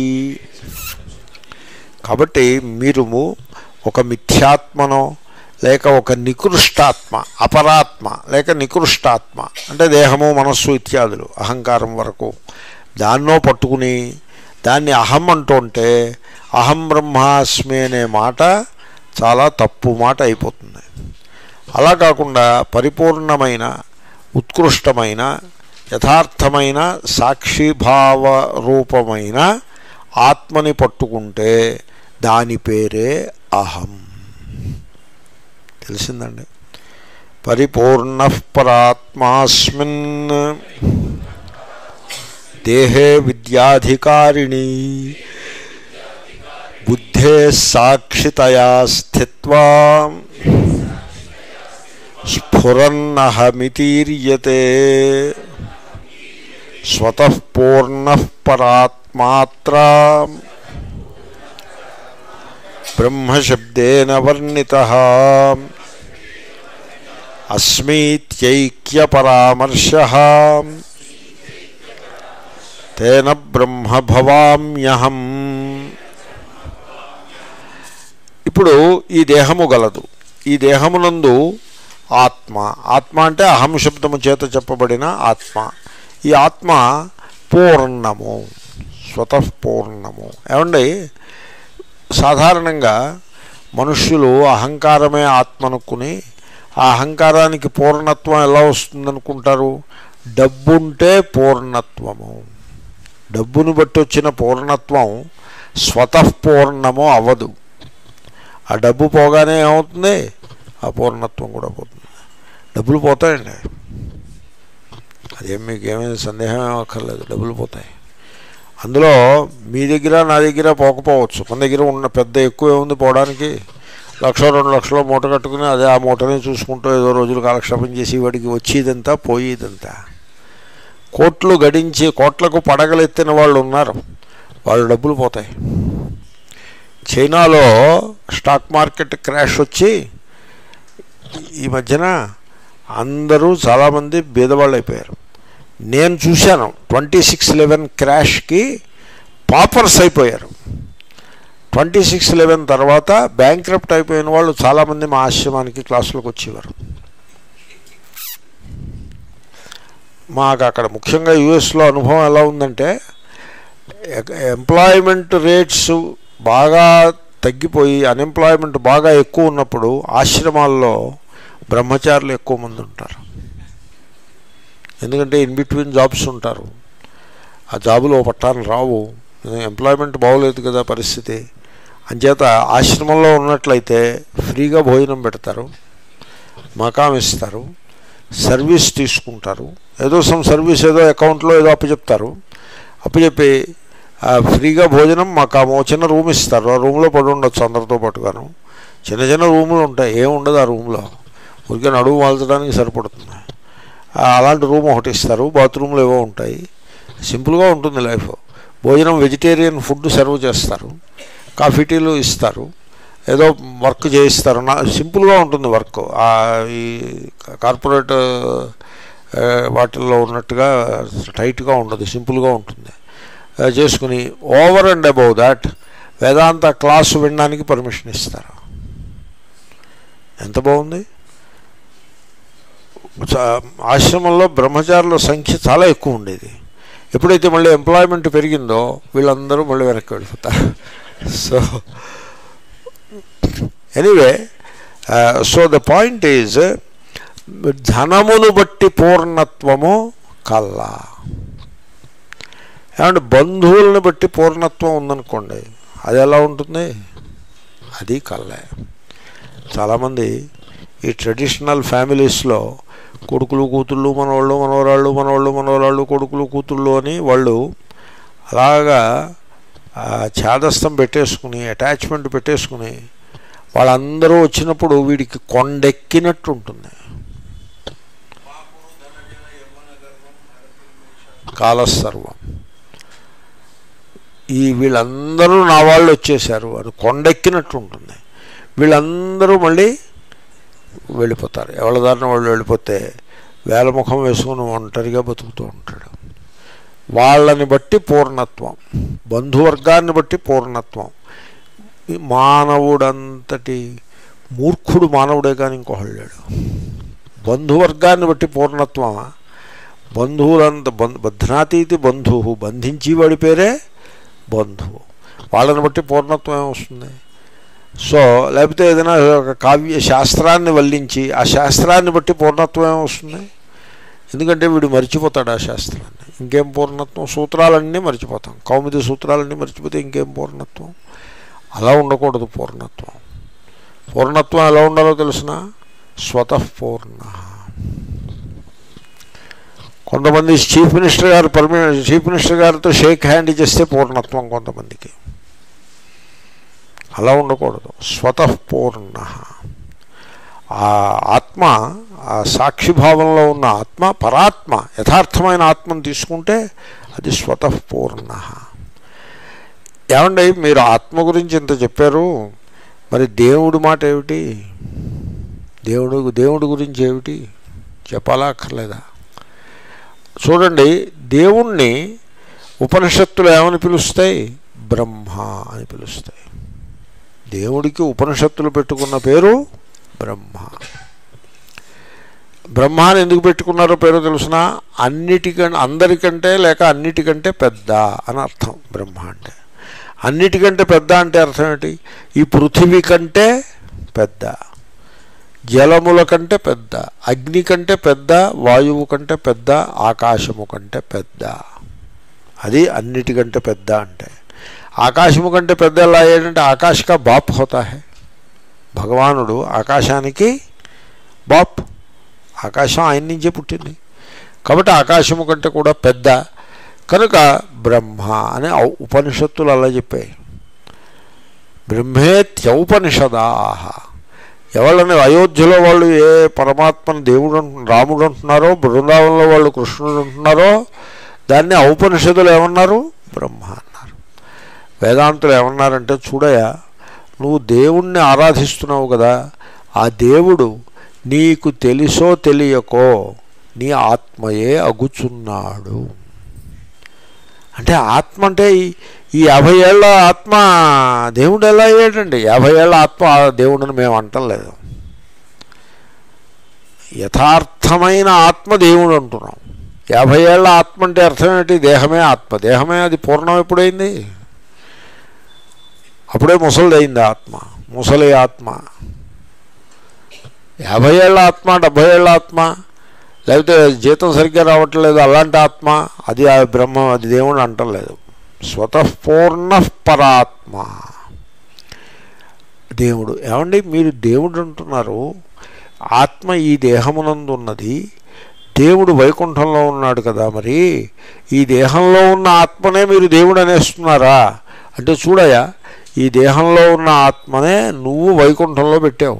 కాబట్టి మీరు ఒక మిథ్యాత్మనో లేక ఒక నికృష్టాత్మ అపరాత్మ లేక నికృష్టాత్మ అంటే దేహము మనస్సు ఇత్యాదులు అహంకారం వరకు దాన్నో పట్టుకుని దాన్ని అహం అంటుంటే అహం బ్రహ్మాస్మి అనే మాట చాలా తప్పు మాట అయిపోతుంది అలా కాకుండా పరిపూర్ణమైన ఉత్కృష్టమైన యథార్థమైన సాక్షిభావ రూపమైన ఆత్మని పట్టుకుంటే దాని పేరే అహం తెలిసిందండి పరిపూర్ణ పరాత్మాస్మిన్ దేహే విద్యాధికారిణి బుద్ధే సాక్షితయా స్థిత్వా స్ఫురన్నహమితీర్యతే స్వతః పూర్ణ పరాత్మాత్రా బ్రహ్మశబ్దేన వర్ణిత అస్మీత్యైక్యపరామర్శ తేన బ్రహ్మ భవామ్యహం ఇప్పుడు ఈ దేహము గలదు ఈ దేహమునందు ఆత్మ ఆత్మ అంటే అహం శబ్దము చేత చెప్పబడిన ఆత్మ ఈ ఆత్మ పూర్ణము స్వతఃపూర్ణము ఏమండి సాధారణంగా మనుష్యులు అహంకారమే ఆత్మనుకుని ఆ అహంకారానికి పూర్ణత్వం ఎలా వస్తుందనుకుంటారు డబ్బుంటే పూర్ణత్వము డబ్బును బట్టి వచ్చిన పూర్ణత్వం స్వతఃపూర్ణము అవ్వదు ఆ డబ్బు పోగానే ఏమవుతుంది ఆ పూర్ణత్వం కూడా పోతుంది డబ్బులు పోతాయండి అదేం మీకు ఏమైనా సందేహం ఏం అక్కర్లేదు డబ్బులు పోతాయి అందులో మీ దగ్గర నా దగ్గర పోకపోవచ్చు మన దగ్గర ఉన్న పెద్ద ఎక్కువ ఏముంది పోవడానికి లక్ష రెండు లక్షలు మూట కట్టుకుని అదే ఆ మూటని చూసుకుంటూ ఏదో రోజులు కాలక్షేపం చేసి వాడికి వచ్చేదంతా పోయేదంతా కోట్లు గడించి కోట్లకు పడగలెత్తిన వాళ్ళు ఉన్నారు వాళ్ళ డబ్బులు పోతాయి చైనాలో స్టాక్ మార్కెట్ క్రాష్ వచ్చి ఈ మధ్యన అందరూ చాలామంది బీదవాళ్ళు అయిపోయారు నేను చూశాను ట్వంటీ సిక్స్ లెవెన్ క్రాష్కి పాపర్స్ అయిపోయారు ట్వంటీ సిక్స్ లెవెన్ తర్వాత బ్యాంక్రప్ట్ అయిపోయిన వాళ్ళు చాలామంది మా ఆశ్రమానికి క్లాసులకు వచ్చేవారు మాకు అక్కడ ముఖ్యంగా యుఎస్లో అనుభవం ఎలా ఉందంటే ఎంప్లాయ్మెంట్ రేట్స్ బాగా తగ్గిపోయి అన్ఎంప్లాయ్మెంట్ బాగా ఎక్కువ ఉన్నప్పుడు ఆశ్రమాల్లో బ్రహ్మచారులు ఎక్కువ మంది ఉంటారు ఎందుకంటే ఇన్ బిట్వీన్ జాబ్స్ ఉంటారు ఆ జాబులు పట్టాను రావు ఎంప్లాయ్మెంట్ బాగోలేదు కదా పరిస్థితి అంచేత ఆశ్రమంలో ఉన్నట్లయితే ఫ్రీగా భోజనం పెడతారు మకాం ఇస్తారు సర్వీస్ తీసుకుంటారు ఏదో సమ్ సర్వీస్ ఏదో అకౌంట్లో ఏదో అప్పచెప్తారు అప్పచెప్పి ఫ్రీగా భోజనం మకాము చిన్న రూమ్ ఇస్తారు ఆ రూమ్లో పడి ఉండొచ్చు అందరితో పాటుగాను చిన్న చిన్న రూములు ఉంటాయి ఏం ఉండదు ఆ రూమ్లో ఊరికే నడువు వాల్చడానికి సరిపడుతుంది అలాంటి రూమ్ ఒకటి ఇస్తారు బాత్రూమ్లు ఏవో ఉంటాయి సింపుల్గా ఉంటుంది లైఫ్ భోజనం వెజిటేరియన్ ఫుడ్ సర్వ్ చేస్తారు కాఫీ టీలు ఇస్తారు ఏదో వర్క్ చేయిస్తారు నా సింపుల్గా ఉంటుంది వర్క్ ఈ కార్పొరేట్ వాటిల్లో ఉన్నట్టుగా టైట్గా ఉండదు సింపుల్గా ఉంటుంది చేసుకుని over and above that Vedanta class వినడానికి పర్మిషన్ ఇస్తారు ఎంత బాగుంది ఆశ్రమంలో బ్రహ్మచారుల సంఖ్య చాలా ఎక్కువ ఉండేది ఎప్పుడైతే మళ్ళీ ఎంప్లాయ్మెంట్ పెరిగిందో వీళ్ళందరూ మళ్ళీ వెనక్కి వెళ్ళిపోతారు so anyway so the point is ధనమును బట్టి పూర్ణత్వము కల్లా ఏమంటే బంధువులను బట్టి పూర్ణత్వం ఉందనుకోండి అది ఎలా ఉంటుంది అది కళ్ళే చాలామంది ఈ ట్రెడిషనల్ ఫ్యామిలీస్లో కొడుకులు కూతుళ్ళు మనవాళ్ళు మనవరాళ్ళు మనవాళ్ళు మనవరాళ్ళు కొడుకులు కూతుళ్ళు అని వాళ్ళు అలాగా ఛాదస్థం పెట్టేసుకుని అటాచ్మెంట్ పెట్టేసుకుని వాళ్ళందరూ వచ్చినప్పుడు వీడికి కొండెక్కినట్టు ఉంటుంది కాలసర్వం ఈ వీళ్ళందరూ నా వాళ్ళు వచ్చేసారు అని కొండెక్కినట్టు ఉంటుంది వీళ్ళందరూ మళ్ళీ వెళ్ళిపోతారు ఎవరి దారిన వాళ్ళు వెళ్ళిపోతే వేలముఖం వేసుకుని ఒంటరిగా బతుకుతూ ఉంటాడు వాళ్ళని బట్టి పూర్ణత్వం బంధువర్గాన్ని బట్టి పూర్ణత్వం మానవుడంతటి మూర్ఖుడు మానవుడే కానీ ఇంకొకళ్ళు లేడు బంధువర్గాన్ని బట్టి పూర్ణత్వమా బంధువులంత బధ్నాతీతి బంధువు బంధించేవాడి పేరే బంధువు వాళ్ళని బట్టి పూర్ణత్వం ఏమొస్తుంది సో లేకపోతే ఏదైనా ఒక కావ్య శాస్త్రాన్ని వల్లించి ఆ శాస్త్రాన్ని బట్టి పూర్ణత్వం ఏమొస్తుంది ఎందుకంటే వీడు మర్చిపోతాడు ఆ శాస్త్రాన్ని ఇంకేం పూర్ణత్వం సూత్రాలన్నీ మర్చిపోతాం కౌముది సూత్రాలన్నీ మర్చిపోతే ఇంకేం పూర్ణత్వం అలా ఉండకూడదు పూర్ణత్వం పూర్ణత్వం ఎలా ఉండాలో తెలిసిన స్వతఃపూర్ణ కొంతమంది చీఫ్ మినిస్టర్ గారు పర్మి చీఫ్ మినిస్టర్ గారితో షేక్ హ్యాండ్ చేస్తే పూర్ణత్వం కొంతమందికి అలా ఉండకూడదు స్వతఃపూర్ణ ఆ ఆత్మ ఆ సాక్షిభావంలో ఉన్న ఆత్మ పరాత్మ యథార్థమైన ఆత్మను తీసుకుంటే అది స్వతఃపూర్ణ ఏమండి మీరు ఆత్మ గురించి ఇంత చెప్పారు మరి దేవుడి మాట ఏమిటి దేవుడు దేవుడి గురించి ఏమిటి చెప్పాలా అక్కర్లేదా చూడండి దేవుణ్ణి ఉపనిషత్తులు ఏమని పిలుస్తాయి బ్రహ్మ అని పిలుస్తాయి దేవుడికి ఉపనిషత్తులు పెట్టుకున్న పేరు బ్రహ్మ బ్రహ్మ అని ఎందుకు పెట్టుకున్నారో పేరు తెలుసిన అన్నిటికంటే అందరికంటే లేక అన్నిటికంటే పెద్ద అని అర్థం బ్రహ్మ అంటే అన్నిటికంటే పెద్ద అంటే అర్థం ఏంటి ఈ పృథివీ కంటే పెద్ద జలముల కంటే పెద్ద అగ్ని కంటే పెద్ద వాయువు కంటే పెద్ద ఆకాశము కంటే పెద్ద అది అన్నిటికంటే పెద్ద అంటే ఆకాశము కంటే పెద్ద ఎలా అయ్యాడంటే ఆకాశ కా బాప్ హోతా హై భగవానుడు ఆకాశానికి బాప్ ఆకాశం ఆయన నుంచే పుట్టింది కాబట్టి ఆకాశము కంటే కూడా పెద్ద కనుక బ్రహ్మ అనే ఔ- ఉపనిషత్తులు అలా చెప్పాయి బ్రహ్మేత్యౌపనిషదాహ ఎవళ్ళని అయోధ్యలో వాళ్ళు ఏ పరమాత్మను దేవుడు అంటు- రాముడు అంటున్నారో బృందావనంలో వాళ్ళు కృష్ణుడు అంటున్నారో దాన్ని ఔపనిషత్తులు ఏమన్నారు బ్రహ్మ అన్నారు వేదాంతులు ఏమన్నారంటే చూడయా నువ్వు దేవుణ్ణి ఆరాధిస్తున్నావు కదా ఆ దేవుడు నీకు తెలుసో తెలియకో నీ ఆత్మయే అగుచున్నాడు అంటే ఆత్మ అంటే ఈ- ఈ యాభై ఏళ్ళ ఆత్మ దేవుడు ఎలా అయ్యాడండి యాభై ఏళ్ళ ఆత్మ ఆ దేవుడిని మేము అంటలేదు యథార్థమైన ఆత్మ దేవుడు అంటున్నాం యాభై ఏళ్ళ ఆత్మ అంటే అర్థం ఏంటి దేహమే ఆత్మ దేహమే అది పూర్ణం ఎప్పుడైంది అప్పుడే ముసలిదైంది ఆత్మ ముసలి ఆత్మ యాభై ఏళ్ళ ఆత్మ డెబ్భై ఏళ్ళ ఆత్మ లేకపోతే జీతం సరిగ్గా రావట్లేదు అలాంటి ఆత్మ అది ఆ బ్రహ్మం అది దేవుడు అంటలేదు స్వతఃపూర్ణ పరాత్మ దేవుడు ఏమండి మీరు దేవుడు అంటున్నారు ఆత్మ ఈ దేహమునందు ఉన్నది దేవుడు వైకుంఠంలో ఉన్నాడు కదా మరి ఈ దేహంలో ఉన్న ఆత్మనే మీరు దేవుడు అనేస్తున్నారా అంటే చూడయా ఈ దేహంలో ఉన్న ఆత్మనే నువ్వు వైకుంఠంలో పెట్టావు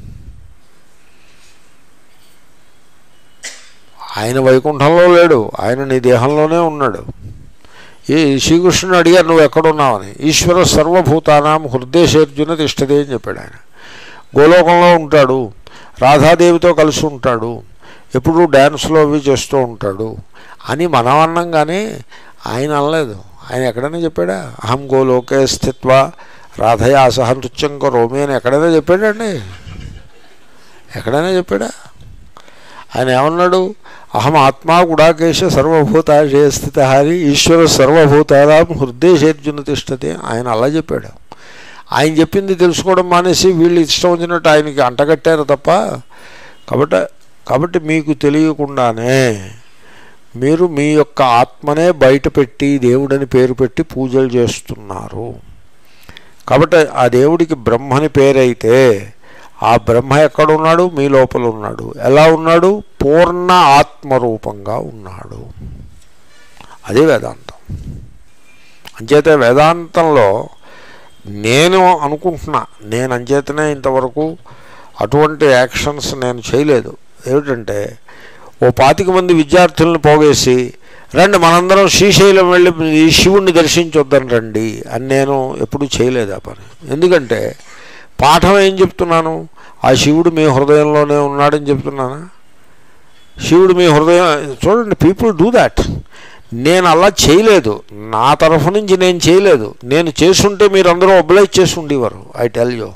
ఆయన వైకుంఠంలో లేడు ఆయన నీ దేహంలోనే ఉన్నాడు ఈ శ్రీకృష్ణుడు అడిగారు నువ్వు ఎక్కడున్నావని ఈశ్వర సర్వభూతానాం హృదయశేర్జున తిష్టదే అని చెప్పాడు ఆయన గోలోకంలో ఉంటాడు రాధాదేవితో కలిసి ఉంటాడు ఎప్పుడు డ్యాన్స్లో అవి చేస్తూ ఉంటాడు అని మనం అన్నాం కానీ ఆయన అనలేదు ఆయన ఎక్కడైనా చెప్పాడా అహం గోలోకే స్థిత్వ రాధయా సహ నృత్యం కరోమి అని ఎక్కడైనా చెప్పాడండి ఎక్కడైనా చెప్పాడా ఆయన ఏమన్నాడు అహం ఆత్మా గుడాకేశ సర్వభూతాశయ స్థిత హరి ఈశ్వర సర్వభూతారాం హృదయశేర్జున తిష్టతే ఆయన అలా చెప్పాడు ఆయన చెప్పింది తెలుసుకోవడం మానేసి వీళ్ళు ఇష్టం వచ్చినట్టు ఆయనకి అంటగట్టారు తప్ప కాబట్టి కాబట్టి మీకు తెలియకుండానే మీరు మీ యొక్క ఆత్మనే బయట పెట్టి దేవుడని పేరు పెట్టి పూజలు చేస్తున్నారు కాబట్టి ఆ దేవుడికి బ్రహ్మని పేరైతే ఆ బ్రహ్మ ఎక్కడ ఉన్నాడు మీ లోపల ఉన్నాడు ఎలా ఉన్నాడు పూర్ణ ఆత్మరూపంగా ఉన్నాడు అదే వేదాంతం అంచేతే వేదాంతంలో నేను అనుకుంటున్నా నేను అంచేతనే ఇంతవరకు అటువంటి యాక్షన్స్ నేను చేయలేదు ఏమిటంటే ఓ పాతిక మంది విద్యార్థులను పోగేసి రండి మనందరం శ్రీశైలం వెళ్ళి ఈ శివుణ్ణి దర్శించొద్దని రండి అని నేను ఎప్పుడూ చేయలేదు ఆ పని ఎందుకంటే పాఠం ఏం చెప్తున్నాను ఆ శివుడు మీ హృదయంలోనే ఉన్నాడని చెప్తున్నానా శివుడు మీ హృదయం చూడండి పీపుల్ డూ దాట్ నేను అలా చేయలేదు నా తరఫు నుంచి నేను చేయలేదు నేను చేసుంటే మీరు అందరూ ఒబ్లైజ్ చేసి ఉండేవారు ఐ టెల్ యూ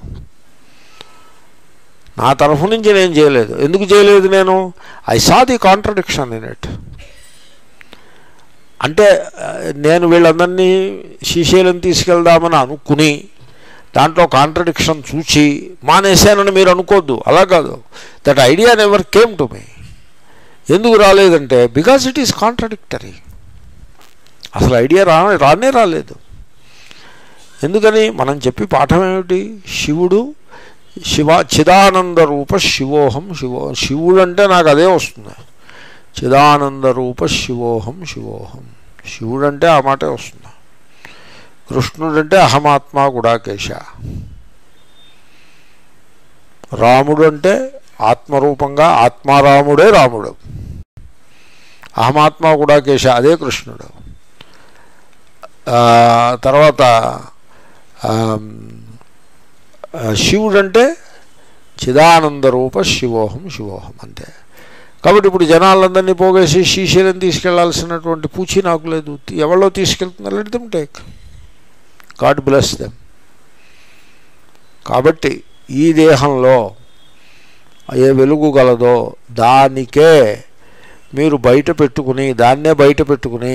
నా తరఫు నుంచి నేను చేయలేదు ఎందుకు చేయలేదు నేను I saw the contradiction in it అంటే ఆ, నేను వీళ్ళందరినీ శ్రీశైలం తీసుకెళ్దామని అనుకుని దాంట్లో కాంట్రడిక్షన్ చూచి మానేశానని మీరు అనుకోవద్దు అలా కాదు that idea never came to me ఎందుకు రాలేదంటే బికాజ్ ఇట్ ఈస్ కాంట్రడిక్టరీ అసలు ఐడియా రా రానే రాలేదు ఎందుకని మనం చెప్పి పాఠం ఏమిటి శివుడు శివ చిదానంద రూప శివోహం శివో శివుడు అంటే నాకు అదే వస్తుంది చిదానంద రూప శివోహం శివోహం శివుడు అంటే ఆ మాటే వస్తుంది కృష్ణుడంటే అహమాత్మ గుడాకేశ రాముడు అంటే ఆత్మరూపంగా ఆత్మారాముడే రాముడు అహమాత్మ గుడాకేశ అదే కృష్ణుడు ఆ, తర్వాత ఆమ్, ఆ, శివుడంటే చిదానంద రూప శివోహం శివోహం అంతే కాబట్టి ఇప్పుడు జనాలందరినీ పోగేసి శ్రీశైలం తీసుకెళ్లాల్సినటువంటి పూచి నాకు లేదు ఎవరో తీసుకెళ్తున్నారు let them take God bless them కాబట్టి ఈ దేహంలో ఏ వెలుగు గలదో దానికే మీరు బయట పెట్టుకుని దాన్నే బయట పెట్టుకుని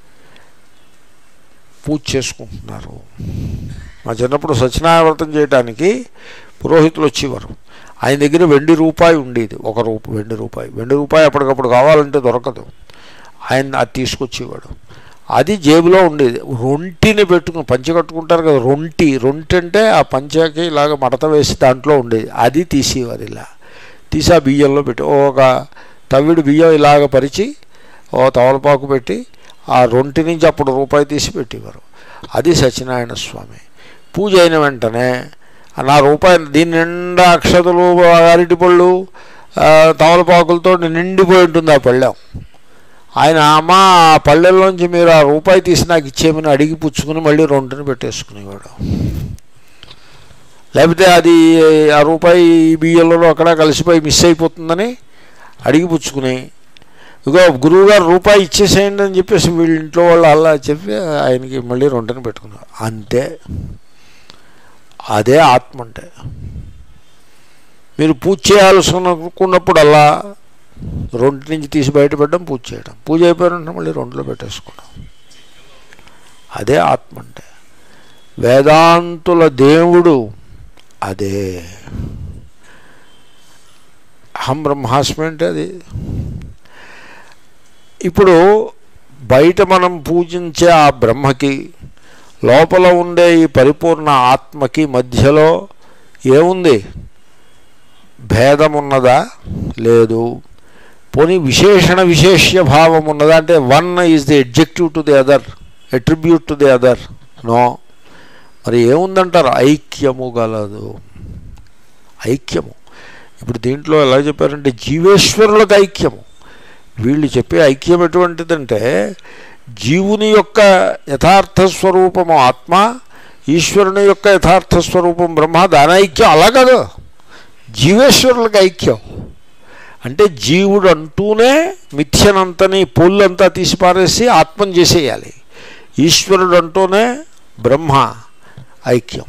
పూజ చేసుకుంటున్నారు మా చిన్నప్పుడు సత్యనారాయణ వ్రతం చేయడానికి పురోహితులు వచ్చేవారు ఆయన దగ్గర వెండి రూపాయి ఉండేది ఒక రూప వెండి రూపాయి వెండి రూపాయి అప్పటికప్పుడు కావాలంటే దొరకదు ఆయన అది తీసుకొచ్చేవాడు అది జేబులో ఉండేది రొంటిని పెట్టుకుని పంచె కట్టుకుంటారు కదా రొంటి రొంటి అంటే ఆ పంచకి ఇలాగ మడత వేసి దాంట్లో ఉండేది అది తీసేవారు ఇలా తీసి ఆ బియ్యంలో పెట్టి ఓ ఒక తవ్విడి బియ్యం ఇలాగ పరిచి ఓ తవలపాకు పెట్టి ఆ రొంటి నుంచి అప్పుడు రూపాయి తీసి పెట్టేవారు అది సత్యనారాయణ స్వామి పూజ అయిన వెంటనే ఆ నా రూపాయి దీని నిండా అక్షతలు అరటిపళ్ళు ఆ, తమలపాకులతో నిండిపోయి ఉంటుంది ఆ పళ్ళెం ఆయన అమ్మ ఆ పళ్ళెల్లోంచి మీరు ఆ రూపాయి తీసి నాకు ఇచ్చేయమని అడిగి పుచ్చుకుని మళ్ళీ రెండుని పెట్టేసుకునేవాడు లేకపోతే అది ఆ రూపాయి ఈ బియ్యంలో అక్కడ కలిసిపోయి మిస్ అయిపోతుందని అడిగి పుచ్చుకుని ఇగో గురువుగారు రూపాయి ఇచ్చేసేయండి అని చెప్పేసి వీళ్ళ ఇంట్లో వాళ్ళు అలా చెప్పి ఆయనకి మళ్ళీ రెండుని పెట్టుకున్నారు అంతే అదే ఆత్మ అంటే మీరు పూజ చేయాల్సుకున్నప్పుడల్లా రెండు నుంచి తీసి బయటపెట్టడం పూజ చేయడం పూజ అయిపోయిన మళ్ళీ రెండులో పెట్టేసుకోవడం అదే ఆత్మ అంటే వేదాంతుల దేవుడు అదే అహం బ్రహ్మాస్మి అంటే అది ఇప్పుడు బయట మనం పూజించే ఆ బ్రహ్మకి లోపల ఉండే ఈ పరిపూర్ణ ఆత్మకి మధ్యలో ఏముంది భేదం ఉన్నదా లేదు పోనీ విశేషణ విశేష్య భావం ఉన్నదా అంటే one is the adjective to the other attribute to the other no మరి ఏముందంటారు ఐక్యము గలదు ఐక్యము ఇప్పుడు దీంట్లో ఎలా చెప్పారంటే జీవేశ్వరులకు ఐక్యము వీళ్ళు చెప్పే ఐక్యం ఎటువంటిదంటే జీవుని యొక్క యథార్థ స్వరూపము ఆత్మ ఈశ్వరుని యొక్క యథార్థ స్వరూపం బ్రహ్మ దాని ఐక్యం అలా కాదు జీవేశ్వరులకు ఐక్యం అంటే జీవుడు అంటూనే మిథ్యనంతని పొల్లంతా తీసి పారేసి ఆత్మను చేసేయాలి ఈశ్వరుడు అంటూనే బ్రహ్మ ఐక్యం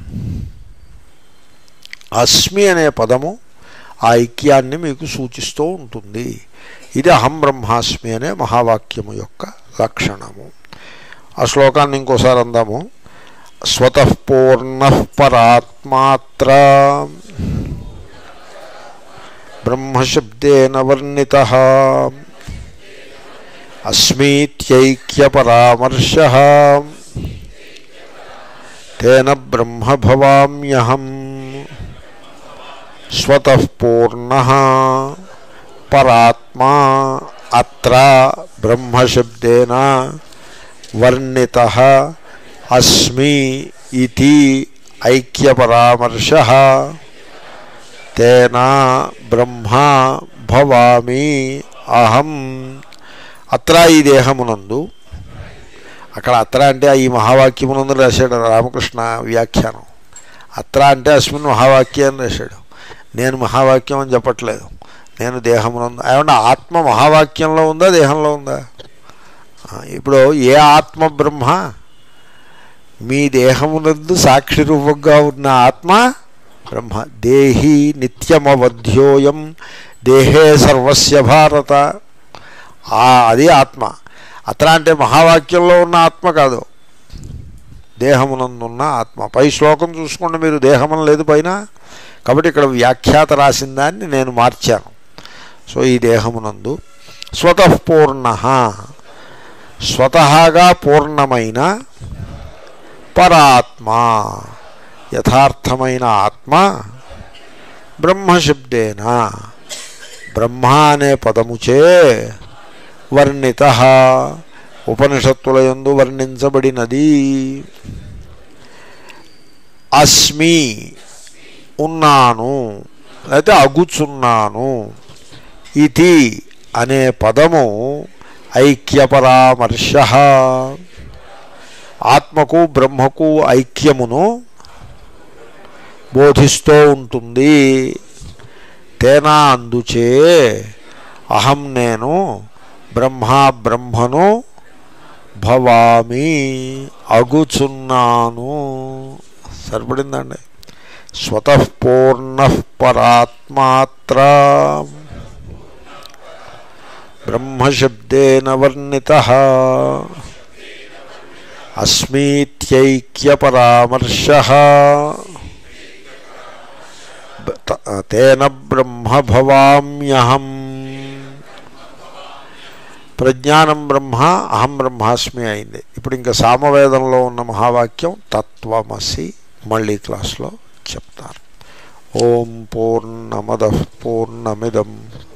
అస్మి అనే పదము ఆ ఐక్యాన్ని మీకు సూచిస్తూ ఉంటుంది ఇది అహం బ్రహ్మాస్మి అనే మహావాక్యము యొక్క లక్షణము ఆ శ్లోకాన్ని ఇంకోసారి అందాము స్వతః పూర్ణ పరాత్మాత్ర బ్రహ్మశబ్దేన వర్ణిత అస్మీత్యైక్యపరామర్శ తేన బ్రహ్మ భవామ్యహం స్వతః పూర్ణ పరాత్మా అత్ర బ్రహ్మశబ్దేన వర్ణిత అస్మి ఇది ఐక్యపరామర్శ తేనా బ్రహ్మ భవామి అహం అత్ర ఈ దేహమునందు అక్కడ అత్ర అంటే ఈ మహావాక్యమునందు రాశాడు రామకృష్ణ వ్యాఖ్యానం అత్ర అంటే అస్మిన్ మహావాక్యాన్ని రాశాడు నేను మహావాక్యం అని చెప్పట్లేదు నేను దేహమునందు ఏమన్నా ఆత్మ మహావాక్యంలో ఉందా దేహంలో ఉందా ఆ, ఇప్పుడు ఏ ఆత్మ బ్రహ్మ మీ దేహమునందు సాక్షి రూపంగా ఉన్న ఆత్మ బ్రహ్మ దేహి నిత్యమవధ్యోయం దేహే సర్వస్య భారత ఆ అది ఆత్మ అత్ర అంటే మహావాక్యంలో ఉన్న ఆత్మ కాదు దేహమునందున్న ఆత్మ పై శ్లోకం చూసుకోండి మీరు దేహమం లేదు పైన కాబట్టి ఇక్కడ వ్యాఖ్యాత రాసిన దాన్ని నేను మార్చాను సో ఈ దేహమునందు స్వతః పూర్ణ స్వతహాగా పూర్ణమైన పరాత్మ యథార్థమైన ఆత్మ బ్రహ్మశబ్దేన బ్రహ్మ అనే పదముచే వర్ణిత ఉపనిషత్తుల యందు వర్ణించబడినది అస్మి ఉన్నాను లేకపోతే అగుచున్నాను ఇది అనే పదము ఐక్యపరామర్శ ఆత్మకు బ్రహ్మకు ఐక్యమును బోధిస్తూ ఉంటుంది తేనా అందుచే అహం నేను బ్రహ్మ బ్రహ్మను భవామి అగుచున్నాను సరిపడిందండి స్వతఃపూర్ణ పరాత్మాత్ర బ్రహ్మశబ్దేన వర్ణిత అస్మీత్యైక్యపరామర్శ తేన బ్రహ్మ భవామ్యహం ప్రజ్ఞానం బ్రహ్మ అహం బ్రహ్మాస్మి అయింది ఇప్పుడు ఇంకా సామవేదంలో ఉన్న మహావాక్యం తత్వమసి మళ్ళీ క్లాస్లో చెప్తారు ఓం పూర్ణమద పూర్ణమిదం